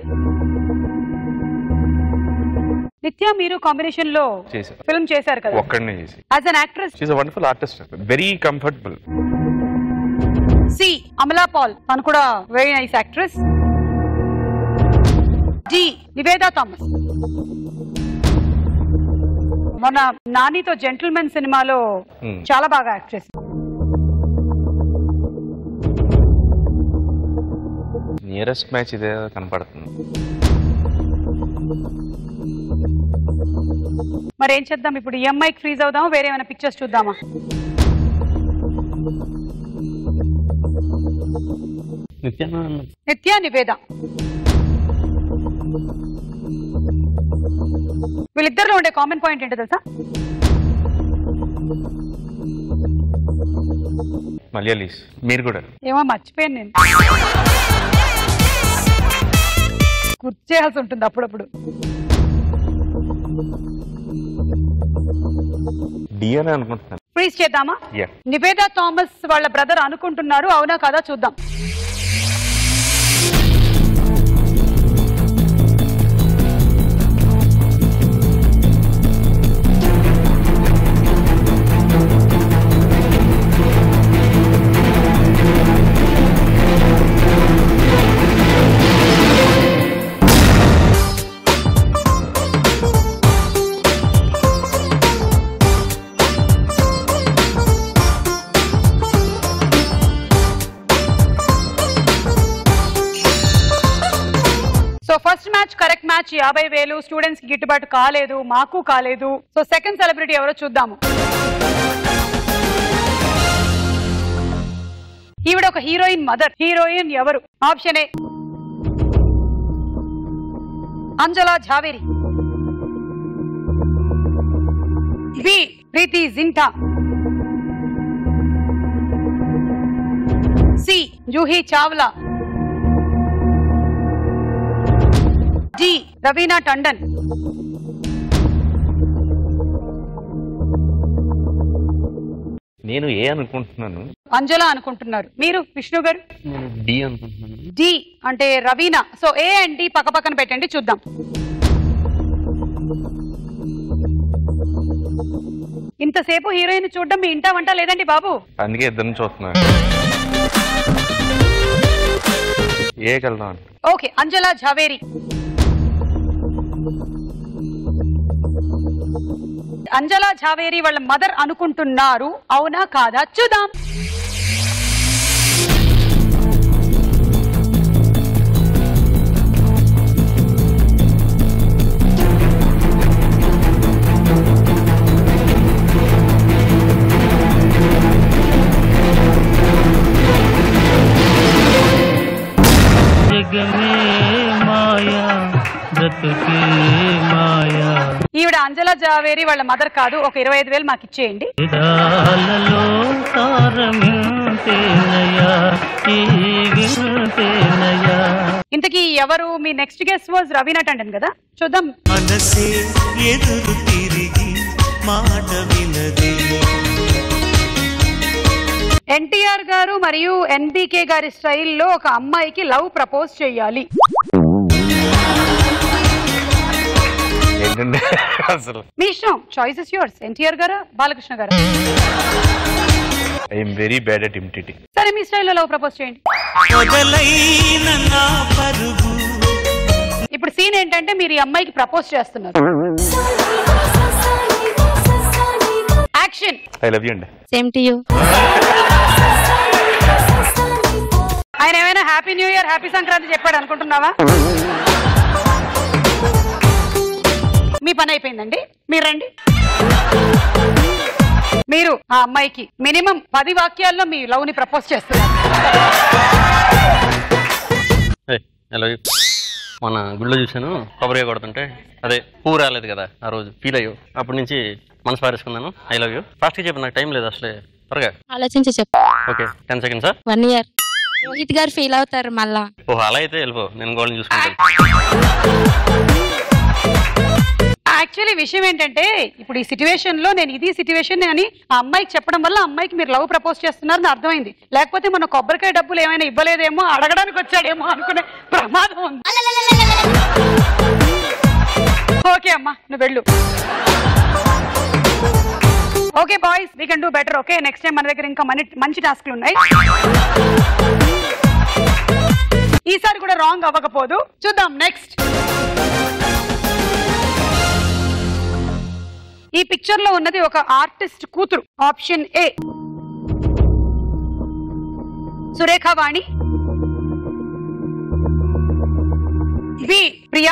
నిత్య మీరు కాంబినేషన్ లో చేశాను ఫిల్మ్ చేశారు కదా ఒక్కడనే చేసి as an actress she's wonderful artist very comfortable C Amala Paul తను కూడా very nice actress D Nivetha Thomas మొన్న నానితో జెంటిల్మెన్ సినిమాలో Hmm. చాలా బాగా యాక్ట్ చేసింది నియరెస్ట్ మ్యాచ్ ఇదే కనపడుతుంది మరి ఏం చేద్దాం ఇప్పుడు ఈఎంఐకి ఫ్రీజ్ అవుదామా వేరే ఏమైనా పిక్చర్స్ చూద్దామా నిత్యానంద నిత్య నివేద వీళ్ళిద్దరిలో ఉండే కామన్ పాయింట్ ఏంటో తెలుసా మలయాళీస్ మీరు కూడా ఏమో మర్చిపోయాను నేను గుర్తు చేయాల్సి ఉంటుంది అప్పుడప్పుడు డి అని అనుకుంటున్నాను ఫ్రీజ్ చేద్దామా యా నివేదా థామస్ వాళ్ళ బ్రదర్ అనుకుంటున్నారు అవునా కదా చూద్దాం so first match correct match యాభై వేలు స్టూడెంట్స్ కి గిట్టుబాటు కాలేదు మాకు కాలేదు సో సెకండ్ సెలబ్రిటీ ఎవరో చూద్దాము ఈవిడ ఒక హీరోయిన్ మదర్ హీరోయిన్ ఎవరు option A Anjala Zaveri B Preity Zinta C Juhi Chawla D Raveena Tandon నేను ఏ అనుకుంటున్నాను అంజల అనుకుంటున్నారు మీరు విష్ణు గారు నేను డి అనుకుంటున్నాను డి అంటే Raveena so A and D పక్క పక్కన పెట్టండి చూద్దాం ఇంతసేపు హీరోయిన్ చూడడం మీ ఇంటా వంట లేదండి బాబు అందుకే ఇద్దరిని చూస్తున్నాను ఏ వెళ్దాం అంటే ఓకే అంజలా ఝావేరి అంజలా ఝావేరి వాళ్ళ మదర్ అనుకుంటున్నారు అవునా కాదా చూద్దాం జగమే మాయా బ్రతుకే మాయా ఈవిడ అంజలా జావేరి వాళ్ళ మదర్ కాదు ఒక ఇరవై ఐదు వేలు మాకు ఇచ్చేయండి విధాలలో తారమింతేనయా ఈ వింతేనయా ఇంతకీ ఎవరు మీ next guest was Raveena Tandon కదా చూద్దాం మనసే ఎదురు తిరిగి మాట వినదే ఎన్టీఆర్ గారు మరియు ఎన్బికే గారి స్టైల్లో ఒక అమ్మాయికి లవ్ ప్రపోజ్ చేయాలి ఏంటంటే అసలు మీ ఇష్టం చాయిస్ ఇస్ యువర్స్ ఎన్టీఆర్ గారా బాలకృష్ణ గారా I'm very bad at imitating సరే మీ స్టైల్లో లవ్ ప్రపోజ్ చేయండి మొదలైన నా పరుగు ఇప్పుడు సీన్ ఏంటంటే మీరు ఈ అమ్మాయికి ప్రపోజ్ చేస్తున్నారు యాక్షన్ ఐ లవ్ యూ అండి సేమ్ టు యూ ఆయన ఏమైనా happy new year happy Sankranti చెప్పాడు అనుకుంటున్నావా మీ పని అయిపోయిందండి మీరు రండి మీరు ఆ అమ్మాయికి మినిమం పది వాక్యాల్లో మీ లవ్ ని ప్రపోజ్ చేస్తున్నారు హలో మొన్న గుళ్ళో చూశాను కొబ్బరి కొడుతుంటే అదే పువ్వు రాలేదు కదా ఆ రోజు ఫీల్ అయ్యో అప్పటి నుంచి మనసు పారేసుకున్నాను ఐ లవ్ యూ ఫాస్ట్గా చెప్పు నాకు టైం లేదు అసలే త్వరగా ఆలోచించి చెప్పు okay ten seconds sir one year Rohit గారు ఫీల్ అవుతారు మళ్ళా ఓహో అలా అయితే వెళ్ళిపో నేను గోల్ని చూసుకుంటాను యాక్చువల్లీ విషయం ఏంటంటే ఇప్పుడు ఈ సిచ్యువేషన్ లో నేను ఇది సిచ్యువేషన్ అని ఆ అమ్మాయికి చెప్పడం వల్ల ఆ అమ్మాయికి మీరు లవ్ ప్రపోజ్ చేస్తున్నారని అర్థమైంది లేకపోతే మన కొబ్బరికాయ డబ్బులు ఏమైనా ఇవ్వలేదేమో అడగడానికి వచ్చాడేమో అనుకునే ప్రమాదం ఉంది ఓకే అమ్మా నువ్వు వెళ్ళు okay boys we can do better okay next time మన దగ్గర ఇంకా మని మంచి టాస్క్లు ఉన్నాయి ఈసారి కూడా రాంగ్ అవ్వకపోదు చూద్దాం నెక్స్ట్ ఈ పిక్చర్ లో ఉన్నది ఒక ఆర్టిస్ట్ కూతురు option A Surekha Vani B Priya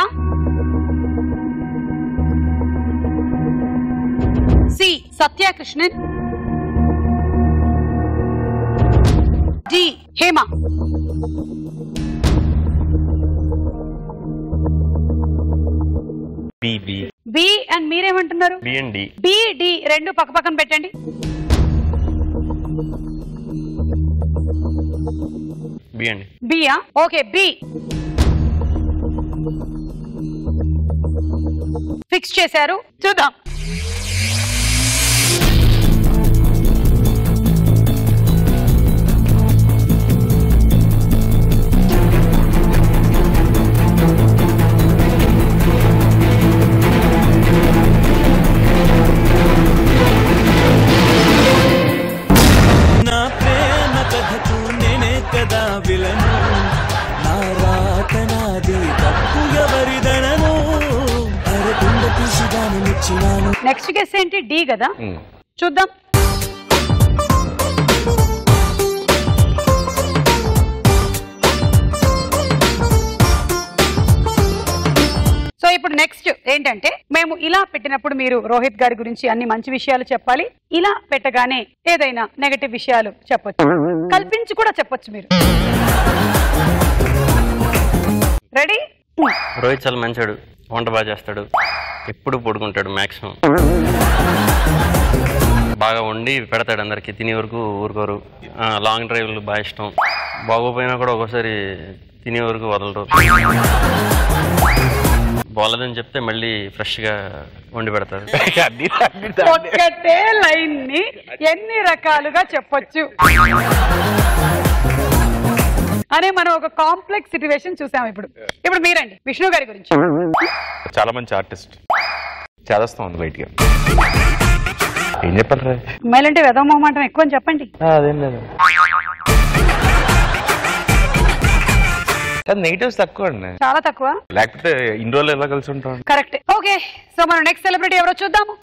C Satyakrishnan D Hema B B B and మీరేమంటున్నారు B and D B D రెండు పక్క పక్కన పెట్టండి బి అండి బియా ఓకే బి ఫిక్స్ చేశారు చూద్దాం నా ప్రేమ కథకు నేనే కదా విలను నా రాత నాది తప్పు ఎవరిదనను అరకుండ తీసి దాని నిచ్చినాను నెక్స్ట్ గెస్ ఏంటి డి కదా చూద్దాం సో ఇప్పుడు నెక్స్ట్ ఏంటంటే మేము ఇలా పెట్టినప్పుడు మీరు రోహిత్ గారి గురించి అన్ని మంచి విషయాలు చెప్పాలి ఇలా పెట్టగానే ఏదైనా నెగటివ్ విషయాలు చెప్పొచ్చు కల్పించి కూడా చెప్పొచ్చు మీరు రెడీ రోహిత్ చాలా మంచాడు వంట బాగా చేస్తాడు ఎప్పుడు పడుకుంటాడు మ్యాక్సిమం బాగా వండి పెడతాడు అందరికి తినే వరకు ఊరుకోరు ఆ, లాంగ్ డ్రైవ్లు బాగా ఇష్టం బాగోపోయినా కూడా ఒక్కోసారి తినే వరకు వదలరు బాగోలేదని చెప్తే మళ్ళీ ఫ్రెష్గా వండి పెడతారు ఒక్కటే లైన్ ని ఎన్ని రకాలుగా చెప్పొచ్చు అనే మనం ఒక కాంప్లెక్స్ సిచ్యువేషన్ చూసాం ఇప్పుడు ఇప్పుడు మీరండి విష్ణు గారి గురించి చాలా మంచి ఆర్టిస్ట్ చేదస్తా ఉంది బయటికి ఏం చెప్పాలి రా అమ్మాయిలంటే వెదమోమాటం ఎక్కువ అని చెప్పండి అదేం లేదు కానీ నెగిటివ్స్ తక్కువ అండి చాలా తక్కువ లేకపోతే ఇన్ని రోజులు ఎలా కలిసి ఉంటాం కరెక్ట్ ఓకే సో మనం నెక్స్ట్ సెలబ్రిటీ ఎవరో చూద్దాము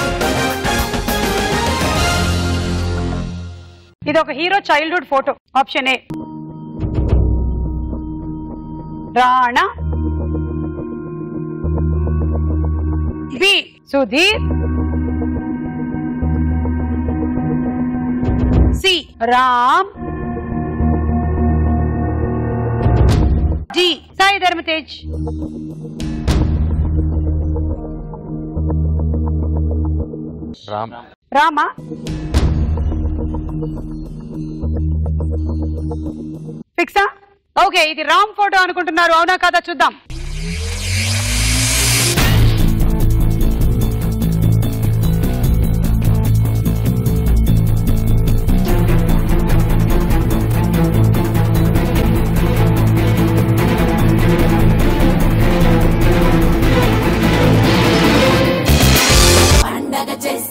ఇది ఒక hero childhood photo option A Rana B Sudheer C Ram D Sai Dharam Tej Ram రామా ఫిక్సా ఓకే ఇది రామ్ ఫోటో అనుకుంటున్నారు అవునా కదా చూద్దాం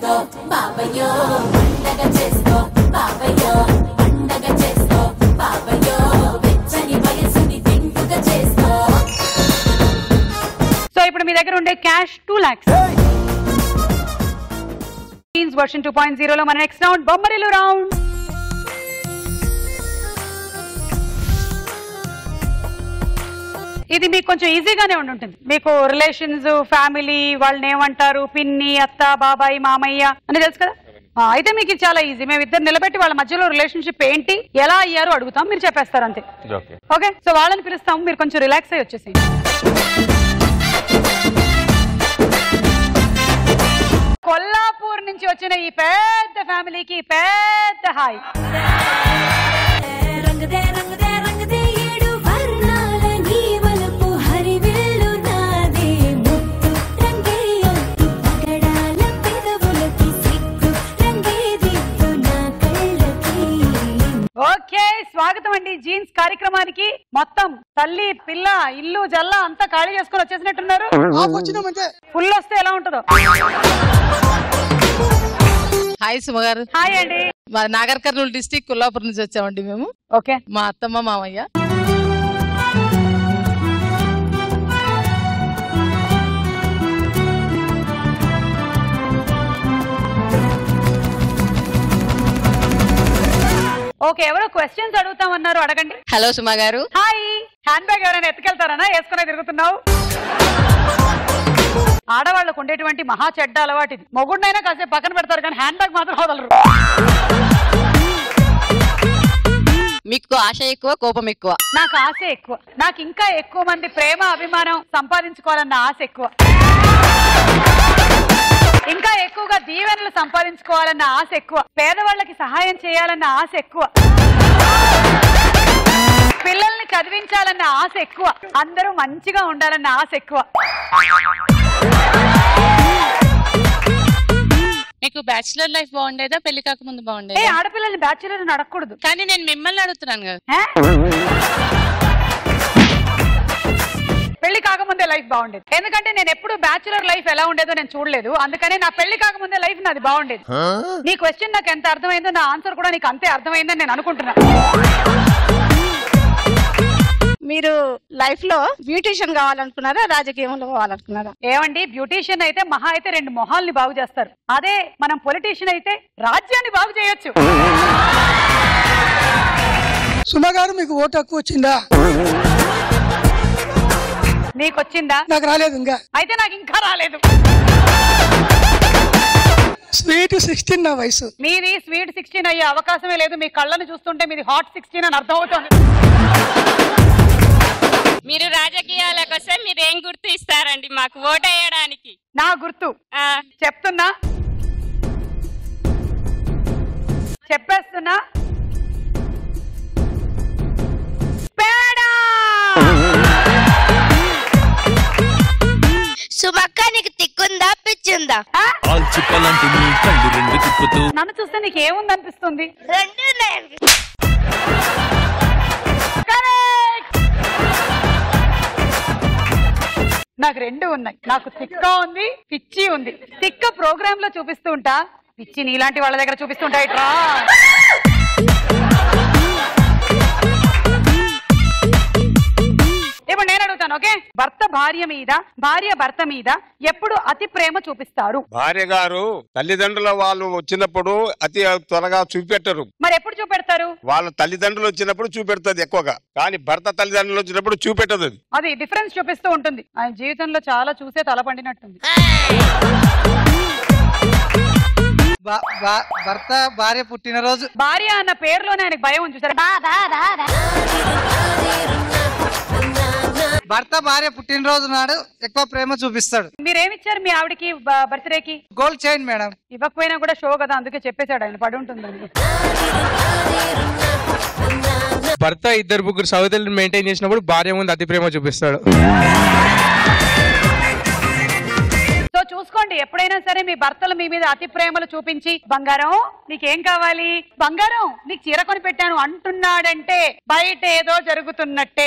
చేసుకో బాబయ్యో పండగ చేసుకో బాబయ్యో పండగ చేసుకో బాబయ్యో వెచ్చని వయసుని తింటుగా చేసుకో సో ఇప్పుడు మీ దగ్గర ఉండే cash two lakhs version two point జీరోలో మన నెక్స్ట్ రౌండ్ బొమ్మరిలు రౌండ్ ఇది మీకు కొంచెం ఈజీగానే ఉండి ఉంటుంది మీకు రిలేషన్స్ ఫ్యామిలీ వాళ్ళని ఏమంటారు పిన్ని అత్త బాబాయ్ మామయ్య అని తెలుసు కదా ఆ, అయితే మీకు ఇది చాలా ఈజీ మేము ఇద్దరు నిలబెట్టి వాళ్ళ మధ్యలో రిలేషన్షిప్ ఏంటి ఎలా అయ్యారో అడుగుతాం మీరు చెప్పేస్తారు అంతే ఓకే ఓకే సో వాళ్ళని పిలుస్తాం మీరు కొంచెం రిలాక్స్ అయ్యి వచ్చేసి కొల్లాపూర్ నుంచి వచ్చిన ఈ పెద్ద ఫ్యామిలీకి పెద్ద హాయ్ రంగదే రంగదే రంగదే ఏడు వర్ణాల నీ వలపు హరివిల్లు నాదే ముత్తు రంగే ఒట్టు పగడాల పెదవులకి సిగ్గు రంగే దిద్దు నా కళ్ళకి ఓకే స్వాగతం అండి జీన్స్ కార్యక్రమానికి మొత్తం తల్లి పిల్ల ఇల్లు జల్ల అంతా ఖాళీ చేసుకొని వచ్చేసినట్టున్నారు ఫుల్ వస్తే ఎలా ఉంటుందో హాయ్ సుమ గారు హాయ్ అండి మా నాగర్ కర్నూలు డిస్టిక్ కొల్లాపూర్ నుంచి వచ్చామండి మేము ఓకే మా అత్తమ్మ మామయ్య ఓకే ఎవరో క్వశ్చన్స్ అడుగుతామన్నారు అడగండి హలో సుమ గారు హాయ్ హ్యాండ్ బ్యాగ్ ఎవరైనా ఎత్తుకెళ్తారనా వేసుకునే తిరుగుతున్నావు ఆడవాళ్ళకు ఉండేటువంటి మహా చెడ్డ అలవాటు ఇది మొగుడినైనా కాసేపు పక్కన పెడతారు కానీ హ్యాండ్ బ్యాగ్ మాత్రం వదలరు మీకు ఆశ ఎక్కువ కోపం ఎక్కువ నాకు ఆశ ఎక్కువ నాకు ఇంకా ఎక్కువ మంది ప్రేమ అభిమానం సంపాదించుకోవాలన్న ఆశ ఎక్కువ ఇంకా ఎక్కువగా దీవెనలు సంపాదించుకోవాలన్న ఆశ ఎక్కువ పేదవాళ్ళకి సహాయం చేయాలన్న ఆశ ఎక్కువ పిల్లల్ని చదివించాలన్న ఆశ ఎక్కువ అందరూ మంచిగా ఉండాలన్న ఆశ ఎక్కువ మీకు బ్యాచులర్ లైఫ్ బాగుండేదా పెళ్లి కాకముందు ఏ బాగుండేదా ఆడపిల్లల్ని బ్యాచులర్ అడగకూడదు కానీ నేను మిమ్మల్ని అడుగుతున్నాను కదా ఏ? పెళ్లి కాకముందే లైఫ్ బాగుండేది ఎందుకంటే నేను ఎప్పుడు బ్యాచులర్ లైఫ్ ఎలా ఉండేదో నేను చూడలేదు అందుకనే నా పెళ్లి కాకముందే లైఫ్ నాది బాగుండేది నీ క్వశ్చన్ నాకు ఎంత అర్థమైందో నా ఆన్సర్ కూడా నీకు అంతే అర్థమైందని నేను అనుకుంటున్నా మీరు లైఫ్ లో బ్యూటిషియన్ కావాలనుకున్నారా రాజకీయంలో కావాలనుకున్నారా ఏమండి బ్యూటీషియన్ అయితే మహా అయితే రెండు మొహాల్ని బాగు చేస్తారు అదే మనం పొలిటీషియన్ అయితే రాజ్యాన్ని బాగు చేయొచ్చు సుమ గారు మీకు ఓటు హక్కు వచ్చిందా నీకు వచ్చిందా నాకు రాలేదు ఇంకా అయితే నాకు ఇంకా రాలేదు స్వీట్ సిక్స్టీన్ నా వయసు మీది స్వీట్ సిక్స్టీన్ అయ్యే అవకాశమే లేదు మీ కళ్ళను చూస్తుంటే మీది హాట్ సిక్స్టీన్ అని అర్థమవుతుంది మీరు రాజకీయాలకు వస్తే మీరు ఏం గుర్తు ఇస్తారండి మాకు ఓటు వేయడానికి నా గుర్తు చెప్తున్నా చెప్పేస్తున్నా పేడా సుమక్క నీకు తిక్కుందా పిచ్చిందా ఆల్చిప్పలాంటి నీ కళ్ళు రెండు తిప్పుతూ నన్ను చూస్తే నీకు ఏముంది అనిపిస్తుంది రెండు ఉన్నాయి. నాకు రెండు ఉన్నాయి నాకు తిక్క ఉంది పిచ్చి ఉంది తిక్క ప్రోగ్రామ్ లో చూపిస్తూ ఉంటా పిచ్చి నీలాంటి వాళ్ళ దగ్గర చూపిస్తుంటా ఇట్రా ఇప్పుడు నేను అడుగుతాను ఓకే భర్త భార్య మీద భార్య భర్త మీద ఎప్పుడు అతి ప్రేమ చూపిస్తారు భార్య గారు తల్లిదండ్రుల వాళ్ళు వచ్చినప్పుడు అతి త్వరగా చూపెట్టరు మరి ఎప్పుడు చూపెడతారు వాళ్ళ తల్లిదండ్రులు వచ్చినప్పుడు చూపెడుతుంది ఎక్కువగా కానీ భర్త తల్లిదండ్రులు వచ్చినప్పుడు చూపెట్టదు అది అది డిఫరెన్స్ చూపిస్తూ ఉంటుంది ఆయన జీవితంలో చాలా చూసే తల పండినట్టుంది బా- బా- భర్త భార్య పుట్టినరోజు భార్య అన్న పేరులోనే ఆయనకు భయం ఉంది చూసారా భర్త భార్య పుట్టినరోజు నాడు ఎక్కువ ప్రేమ చూపిస్తాడు మీరేమిచ్చారు మీ ఆవిడకి బర్త్డేకి గోల్డ్ చైన్ మేడం ఇవ్వకపోయినా కూడా షో కదా అందుకే చెప్పేశాడు ఆయన పడి ఉంటుంది భర్త ఇద్దరు ముగ్గురు సౌదరులను మెయింటైన్ చేసినప్పుడు భార్య ముందు అతి ప్రేమ చూపిస్తాడు సో చూసుకోండి ఎప్పుడైనా సరే మీ భర్తలు మీ మీద అతి ప్రేమలు చూపించి బంగారం నీకేం కావాలి బంగారం నీకు చీర కొని పెట్టాను అంటున్నాడంటే బయట ఏదో జరుగుతున్నట్టే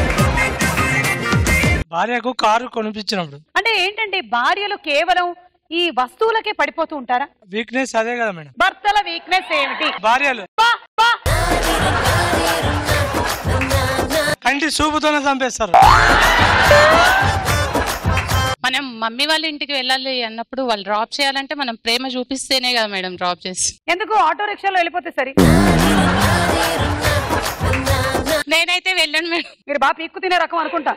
భార్యకు కారు కొనిపించినప్పుడు అంటే ఏంటంటే భార్యలు కేవలం ఈ వస్తువులకే పడిపోతూ ఉంటారా వీక్నెస్ అదే కదా మేడం భర్తల వీక్నెస్ ఏమిటి భార్యలు కంటి చూపుతోనే చంపేస్తారు మనం మమ్మీ వాళ్ళ ఇంటికి వెళ్ళాలి అన్నప్పుడు వాళ్ళు డ్రాప్ చేయాలంటే మనం ప్రేమ చూపిస్తేనే కదా మేడం డ్రాప్ చేసి ఎందుకు ఆటో రిక్షాలో వెళ్ళిపోతే సరి నేనైతే వెళ్ళను మేడం మీరు బాగా పీక్కు తినే రకం అనుకుంటా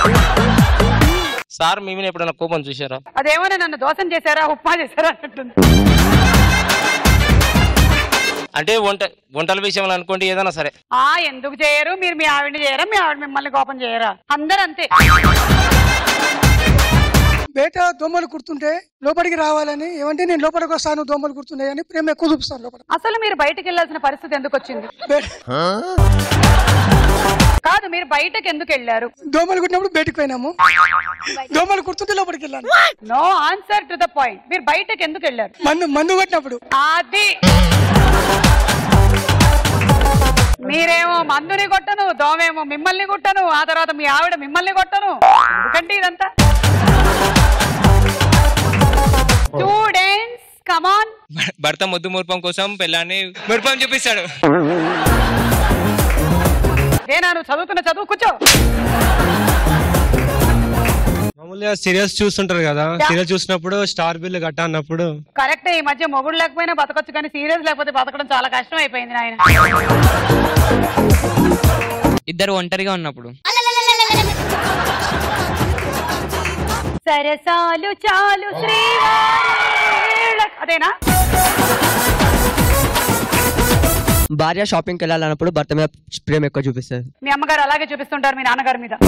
సార్ మీ మీద ఎప్పుడైనా కోపం చూసారా అదేమో నన్ను దోషం చేశారా ఉప్మా చేశారా అన్నట్టుంది అంటే వంట వంటల విషయంలో అనుకోండి ఏదైనా సరే ఆ ఎందుకు చేయరు మీరు మీ ఆవిడని చేయరా మీ ఆవిడ మిమ్మల్ని కోపం చేయరా అందరూ అంతే బయట దోమలు కుడుతుంటే లోపలికి రావాలని ఏమంటే నేను లోపలికి వస్తాను దోమలు కుడుతున్నాయని ప్రేమ ఎక్కువ చూపిస్తాను లోపల అసలు మీరు బయటకు వెళ్ళాల్సిన పరిస్థితి ఎందుకు వచ్చింది కాదు మీరు బయటకు ఎందుకు వెళ్ళారు దోమలు కుట్టినప్పుడు బయటకు పోయినాము దోమలు కుడుతుంటే లోపలికి వెళ్ళాను no answer to the point మీరు బయటకు ఎందుకు వెళ్ళారు మందు మందు కొట్టినప్పుడు అది మీరేమో మందుని కొట్టను దోమేమో మిమ్మల్ని కొట్టను ఆ తర్వాత మీ ఆవిడ మిమ్మల్ని కొట్టను ఎందుకంటే ఇదంతా స్టూడెంట్స్ కమాన్ భర్త ముద్దు మురిపం కోసం పిల్లాన్ని మురిపం చూపిస్తాడు ఏనా నువ్వు చదువుతున్న చదువు కూర్చో మామూలుగా సీరియల్స్ చూస్తుంటారు కదా సీరియల్ చూసినప్పుడు స్టార్ బిల్ గట్టా అన్నప్పుడు కరెక్ట్ ఈ మధ్య మొగుడు లేకపోయినా బతకొచ్చు కానీ సీరియస్ లేకపోతే బతకడం చాలా కష్టం అయిపోయింది నాయన ఇద్దరు ఒంటరిగా ఉన్నప్పుడు సరసాలు చాలు శ్రీవారి అదేనా భార్య షాపింగ్కి వెళ్ళాలన్నప్పుడు భర్త మీద ప్రేమ ఎక్కువ చూపిస్తుంది మీ అమ్మగారు అలాగే చూపిస్తుంటారు మీ నాన్నగారి మీద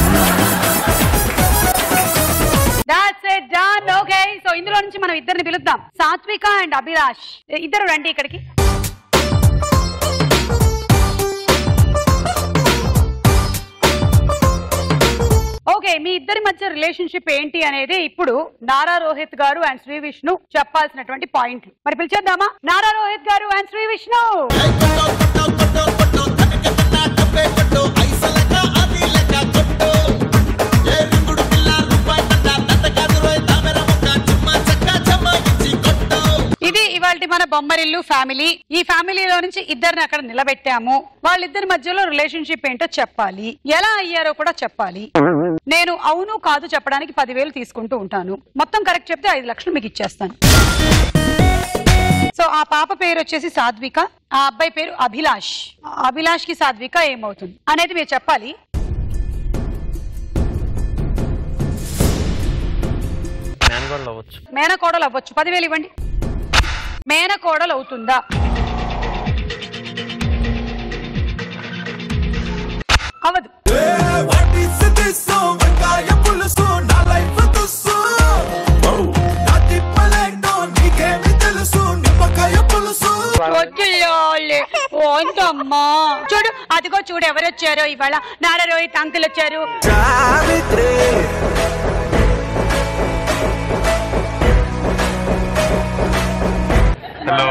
that's it done okay so ఇందులో నుంచి మనం ఇద్దరిని పిలుద్దాం సాత్విక అండ్ అభిలాష్ ఇద్దరు రండి ఇక్కడికి ఓకే మీ ఇద్దరి మధ్య రిలేషన్షిప్ ఏంటి అనేది ఇప్పుడు నారా రోహిత్ గారు అండ్ శ్రీ విష్ణు చెప్పాల్సినటువంటి పాయింట్లు మరి పిలిచేద్దామా నారా రోహిత్ గారు అండ్ శ్రీ విష్ణు ఇది ఇవాళ మన బొమ్మరిల్లు ఫ్యామిలీ ఈ ఫ్యామిలీలో నుంచి ఇద్దరిని అక్కడ నిలబెట్టాము వాళ్ళిద్దరి మధ్యలో రిలేషన్షిప్ ఏంటో చెప్పాలి ఎలా అయ్యారో కూడా చెప్పాలి నేను అవును కాదు చెప్పడానికి పదివేలు తీసుకుంటూ ఉంటాను మొత్తం కరెక్ట్ చెప్తే ఐదు లక్షలు మీకు ఇచ్చేస్తాను సో ఆ పాప పేరు వచ్చేసి సాత్విక ఆ అబ్బాయి పేరు అభిలాష్ అభిలాష్ కి సాత్విక ఏమవుతుంది అనేది మీరు చెప్పాలి మేనగోళ్ళు అవ్వచ్చు మేనకోడలు అవ్వచ్చు పదివేలు ఇవ్వండి మేనకోడలు అవుతుందా అవదు వద్దులోలే. వద్దమ్మా చూడు అదిగో చూడు ఎవరు వచ్చారో ఇవాళ నారా రోహిత్ అంకుల్ వచ్చారు హలో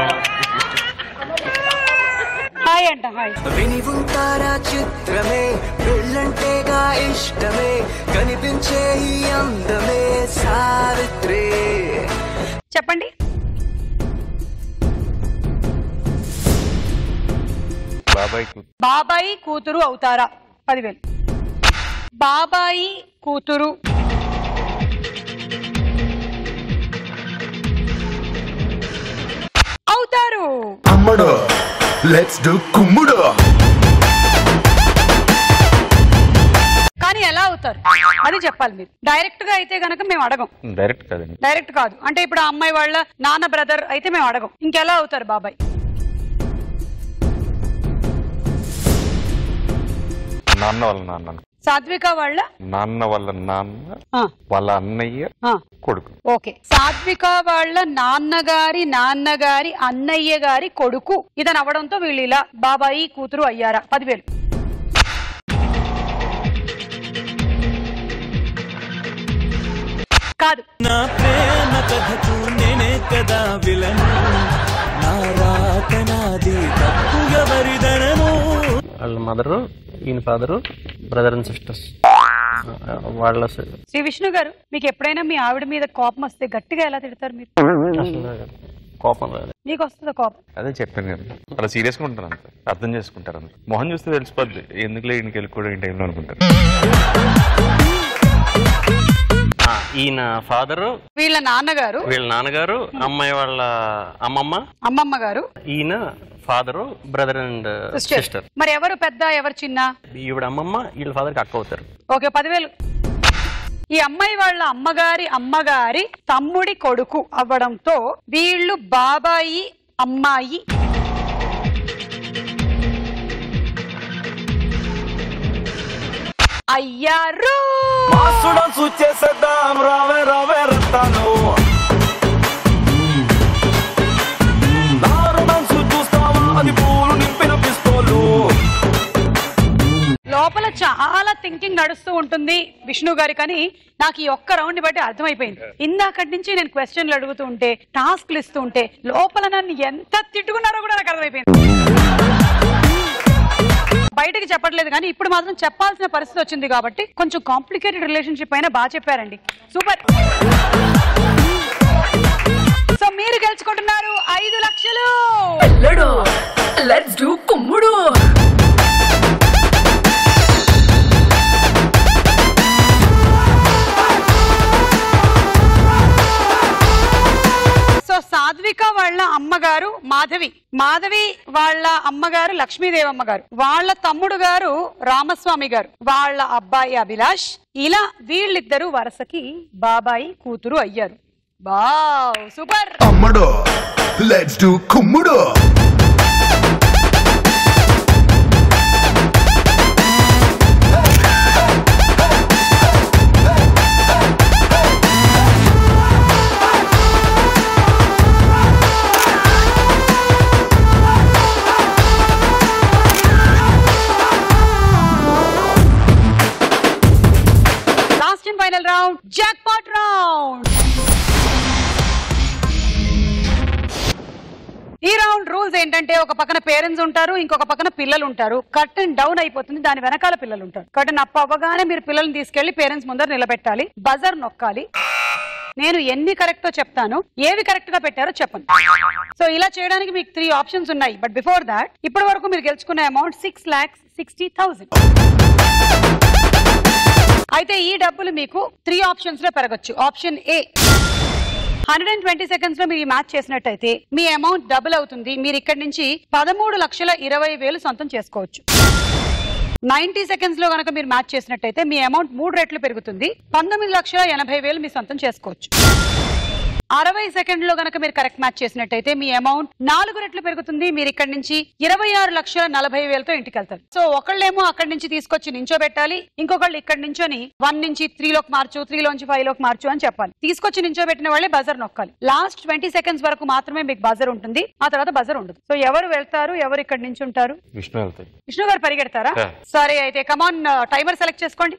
హాయ్ అంట హాయ్ విని ఉంటారా చిత్రమే పెళ్ళంటేగా ఇష్టమే కనిపించే ఈ అందమే సావిత్రి చెప్పండి బాబాయ్ కూతురు బాబాయి కూతురు అవుతారా పదివేలు బాబాయి కూతురు అవుతారు అమ్మడు లెట్స్ డు కుమ్ముడు కానీ ఎలా అవుతారు అది చెప్పాలి మీరు డైరెక్ట్ గా అయితే గనక మేము అడగం డైరెక్ట్ కదండి డైరెక్ట్ కాదు అంటే ఇప్పుడు ఆ అమ్మాయి వాళ్ళ నాన్న బ్రదర్ అయితే మేము అడగం ఇంకెలా అవుతారు బాబాయ్ నాన్న వాళ్ళ నాన్న సాత్విక వాళ్ళ నాన్న వాళ్ళ నాన్న ఆ, వాళ్ళ అన్నయ్య ఆ, కొడుకు ఓకే సాత్విక వాళ్ళ నాన్నగారి నాన్నగారి అన్నయ్య గారి కొడుకు ఇదని అవడంతో వీళ్ళు ఇలా బాబాయి కూతురు అయ్యారా పదివేలు కాదు నా ప్రేమ కథకు నేనే కదా విలను నా రాత నాది తప్పు ఎవరిదనను వాళ్ళ మదరు ఈయన ఫాదరు బ్రదర్ అండ్ సిస్టర్స్ వాళ్ళ శ్రీ విష్ణు గారు మీకు ఎప్పుడైనా మీ ఆవిడ మీద కోపం వస్తే గట్టిగా ఎలా తిడతారు మీరు అసలు కోపం రాదు మీకు వస్తుందా కోపం అదే చెప్పాను కదా అలా సీరియస్గా ఉంటారు అంత అర్థం చేసుకుంటారు అందరు మొహం చూస్తే తెలిసిపోద్ది ఎందుకులే ఇంటికి వెళ్ళిపోవడం ఈ టైంలో అనుకుంటారు ఆ, ఈయన ఫాదరు వీళ్ళ నాన్నగారు వీళ్ళ నాన్నగారు అమ్మాయి వాళ్ళ అమ్మమ్మ అమ్మమ్మ గారు ఈయన father brother and sister sister మరి ఎవరు పెద్ద ఎవరు చిన్న ఈవిడ అమ్మమ్మ వీళ్ళ ఫాదర్కి అక్క అవుతారు ఓకే పదివేలు ఈ అమ్మాయి వాళ్ళ అమ్మగారి అమ్మగారి తమ్ముడి కొడుకు అవ్వడంతో వీళ్ళు బాబాయి అమ్మాయి అయ్యారు మాసుడాన్స్ చేసేద్దాం రావే రావే రత్తాను డాన్స్ చూస్తావా అది పూలు నింపిన పిస్తోలు లోపల చాలా థింకింగ్ నడుస్తూ ఉంటుంది విష్ణు గారి కానీ నాకు ఈ ఒక్క రౌండ్ బట్టి అర్థమైపోయింది ఇందాకటి నుంచి నేను క్వశ్చన్లు అడుగుతూ ఉంటే టాస్క్లు ఇస్తూ ఉంటే లోపల నన్ను ఎంత తిట్టుకున్నారో కూడా నాకు అర్థమైపోయింది బయటకి చెప్పట్లేదు కానీ ఇప్పుడు మాత్రం చెప్పాల్సిన పరిస్థితి వచ్చింది కాబట్టి కొంచెం కాంప్లికేటెడ్ రిలేషన్షిప్ అయినా బాగా చెప్పారండి సూపర్ సో మీరు గెలుచుకుంటున్నారు ఐదు లక్షలు లెట్స్ డూ కుమ్ముడు సో సాధ్విక వాళ్ళ అమ్మగారు మాధవి మాధవి వాళ్ళ అమ్మగారు లక్ష్మీదేవమ్మ గారు వాళ్ళ తమ్ముడు గారు రామస్వామి గారు వాళ్ళ అబ్బాయి అభిలాష్ ఇలా వీళ్ళిద్దరూ వరుసకి బాబాయి కూతురు అయ్యారు బావ్ సూపర్ అమ్మడో లెట్స్ డూ కుమ్ముడు last and final round jackpot round ఈ రౌండ్ రూల్స్ ఏంటంటే ఒక పక్కన పేరెంట్స్ ఉంటారు ఇంకొక పక్కన పిల్లలు ఉంటారు కర్టన్ డౌన్ అయిపోతుంది దాని వెనకాల పిల్లలు ఉంటారు కర్టన్ అప్ అవ్వగానే మీరు పిల్లల్ని తీసుకెళ్లి పేరెంట్స్ ముందర నిలబెట్టాలి బజర్ నొక్కాలి నేను ఎన్ని కరెక్టో చెప్తాను ఏవి కరెక్ట్ గా పెట్టారో చెప్పండి సో ఇలా చేయడానికి మీకు త్రీ ఆప్షన్స్ ఉన్నాయి బట్ బిఫోర్ దాట్ ఇప్పటి వరకు మీరు గెలుచుకున్న amount six lakhs sixty thousand అయితే ఈ డబ్బులు మీకు త్రీ ఆప్షన్స్ లో పెరగచ్చు option A hundred and twenty seconds లో మీరు ఈ మ్యాచ్ చేసినట్టయితే మీ అమౌంట్ డబుల్ అవుతుంది మీరు ఇక్కడ నుంచి పదమూడు లక్షల ఇరవై వేలు సొంతం చేసుకోవచ్చు నైన్టీ సెకండ్స్ లో కనుక మీరు మ్యాచ్ చేసినట్టయితే మీ అమౌంట్ మూడు రెట్లు పెరుగుతుంది పంతొమ్మిది లక్షల ఎనభై వేలు మీ సొంతం చేసుకోవచ్చు అరవై సెకండ్ లో గనక మీరు కరెక్ట్ మ్యాచ్ చేసినట్టయితే మీ అమౌంట్ నాలుగు రెట్లు పెరుగుతుంది మీరు ఇక్కడ నుంచి ఇరవై ఆరు లక్షల నలభై వేలతో ఇంటికి వెళ్తారు సో ఒకళ్ళేమో అక్కడి నుంచి తీసుకొచ్చి నించోబెట్టాలి ఇంకొకళ్ళు ఇక్కడ నుంచొని వన్ నుంచి త్రీ లోకి మార్చు త్రీ లోంచి ఫైవ్ లోకి మార్చు అని చెప్పాలి తీసుకొచ్చి నించోబెట్టిన వాళ్ళే బజర్ నొక్కాలి లాస్ట్ ట్వంటీ సెకండ్స్ వరకు మాత్రమే మీకు బజర్ ఉంటుంది ఆ తర్వాత బజర్ ఉండదు సో ఎవరు వెళ్తారు ఎవరు ఇక్కడ నుంచి ఉంటారు విష్ణు వెళ్తాయి విష్ణు గారు పరిగెడతారా Yeah. సరే అయితే కమాన్ టైమర్ సెలెక్ట్ చేసుకోండి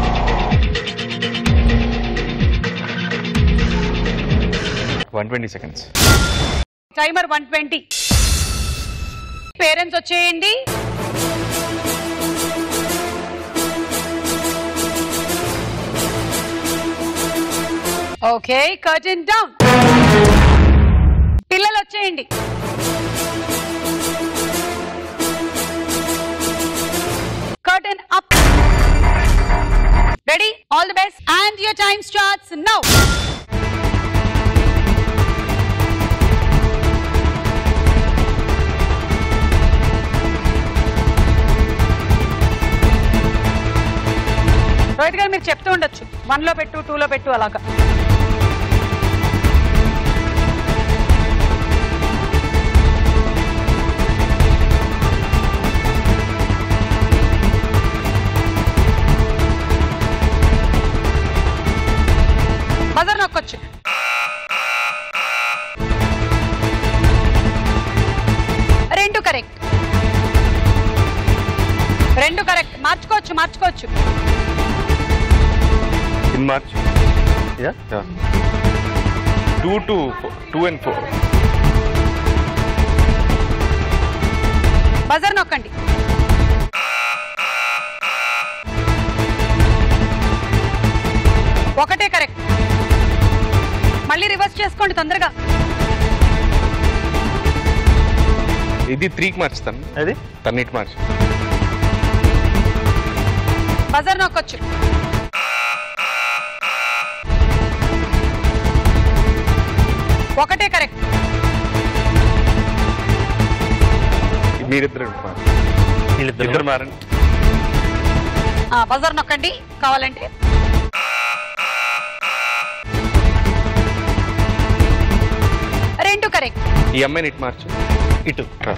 one twenty seconds timer one twenty parents వచ్చేయండి ఓకే కర్టన్ డౌన్ పిల్లలు వచ్చేయండి curtain up ready all the best and your time starts now Rohit గారు మీరు చెప్తూ ఉండొచ్చు వన్ లో పెట్టు టూ లో పెట్టు అలాగా బజర్ నొక్కొచ్చు రెండు కరెక్ట్ రెండు కరెక్ట్ మార్చుకోవచ్చు మార్చుకోవచ్చు ఇన్ మార్చ్ two two two and four buzzer నొక్కండి ఒకటే కరెక్ట్ మళ్ళీ రివర్స్ చేసుకోండి తొందరగా ఇది త్రీకి మార్చుతాను అది తన్నిటి మార్చు బజర్ నొక్కొచ్చు ఒకటే కరెక్ట్ మీరిద్దరు ఇద్దరు మారండి బజర్ నొక్కండి కావాలంటే రెండు కరెక్ట్ ఈ అమ్మాయిని ఇటు మార్చు ఇటు రా.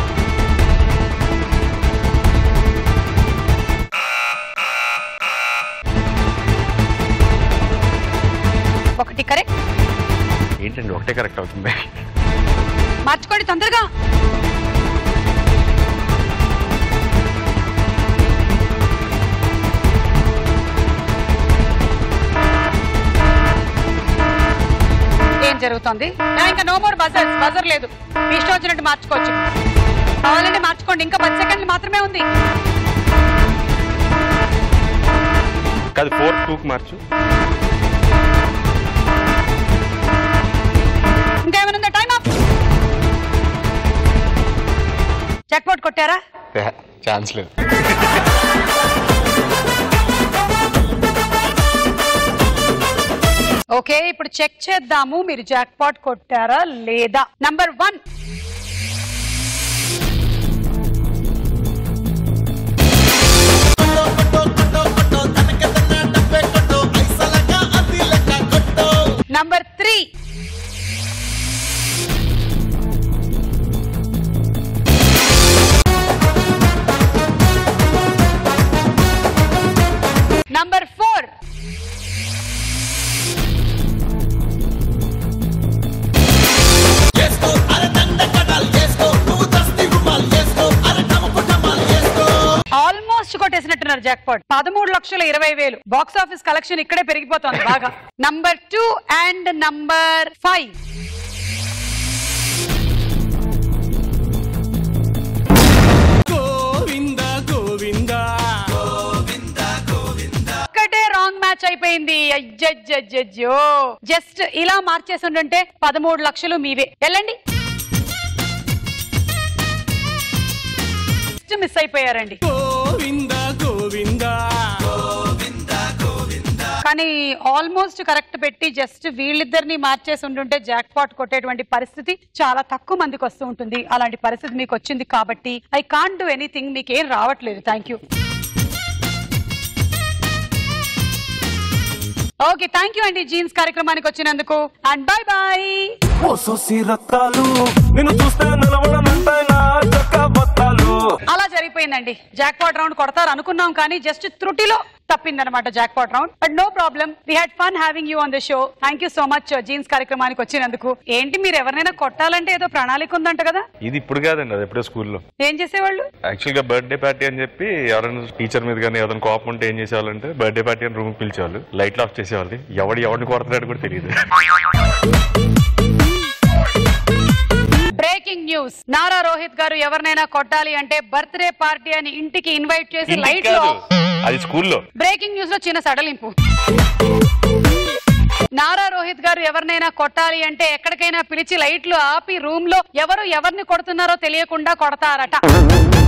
ఒకటి కరెక్ట్ ఏంటండి ఒకటే కరెక్ట్ అవుతుంది మార్చుకోండి తొందరగా ఏం జరుగుతోంది ఆ, ఇంకా నో మోర్ బజర్ బజర్ లేదు మీ ఇష్టం వచ్చినట్టు మార్చుకోవచ్చు కావాలంటే మార్చుకోండి ఇంకా పది సెకండ్లు మాత్రమే ఉంది కాదు ఫోర్ టూకి మార్చు ఇంకేమైనా ఉందా టైం అప్ చెక్ పోట్ కొట్టారా ఛాన్స్ లేదు ఓకే ఇప్పుడు చెక్ చేద్దాము మీరు జాక్ పాట్ కొట్టారా లేదా number one number three number four almost కొట్టేసినట్టున్నారు జాక్ పాట్ పదమూడు లక్షల ఇరవై వేలు బాక్స్ ఆఫీస్ కలెక్షన్ ఇక్కడే పెరిగిపోతుంది బాగా number two and number five Govinda Govinda ఒక్కటే రాంగ్ మ్యాచ్ అయిపోయింది అజ్జజ్జజ్జో జస్ట్ ఇలా మార్చేసి ఉండుంటే పదమూడు లక్షలు మీవే వెళ్ళండి జస్ట్ మిస్ అయిపోయారండి గోవింద గోవింద కానీ ఆల్మోస్ట్ కరెక్ట్ పెట్టి జస్ట్ వీళ్ళిద్దరిని మార్చేసి ఉంటుంటే జాక్ పాట్ కొట్టేటువంటి పరిస్థితి చాలా తక్కువ మందికి వస్తూ ఉంటుంది అలాంటి పరిస్థితి మీకు వచ్చింది కాబట్టి ఐ కాంట్ డూ ఎనీథింగ్ మీకు ఏం రావట్లేదు thank you okay thank you అండి జీన్స్ కార్యక్రమానికి వచ్చినందుకు అండ్ బాయ్ బాయ్ ఓసోసి రక్తాలు నిన్ను చూస్తే నిలవడమంటే నా చక్క బత్తాలు అలా జరిగిపోయిందండి జాక్ పాట్ రౌండ్ కొడతారు అనుకున్నాం కానీ జస్ట్ త్రుటిలో తప్పిందనమాట jackpot round but no problem we had fun having you on the show thank you so much Genes కార్యక్రమానికి వచ్చినందుకు ఏంటి మీరు ఎవరినైనా కొట్టాలంటే ఏదో ప్రణాళిక ఉందంట కదా ఇది ఇప్పుడు కాదండి అది ఎప్పుడో స్కూల్లో ఏం చేసేవాళ్ళు యాక్చువల్ గా బర్త్డే పార్టీ అని చెప్పి ఎవరైనా టీచర్ మీద కానీ ఏదైనా కోపం ఉంటే ఏం చేసేవాళ్ళంటే బర్త్డే పార్టీ అని రూమ్ పిలిచేవాళ్ళు లైట్లు ఆఫ్ చేసేవాళ్ళు ఎవడు ఎవరిని కొడుతున్నాడు కూడా తెలియదు బ్రేకింగ్ న్యూస్ నారా రోహిత్ గారు ఎవరినైనా కొట్టాలి అంటే బర్త్డే పార్టీ అని ఇంటికి ఇన్వైట్ చేసి ఇంటికి లైట్ లో కాదు అది స్కూల్లో బ్రేకింగ్ న్యూస్ లో చిన్న సడలింపు నారా రోహిత్ గారు ఎవరినైనా కొట్టాలి అంటే ఎక్కడికైనా పిలిచి లైట్లు ఆపి రూమ్ లో ఎవరు ఎవరిని కొడుతున్నారో తెలియకుండా కొడతారట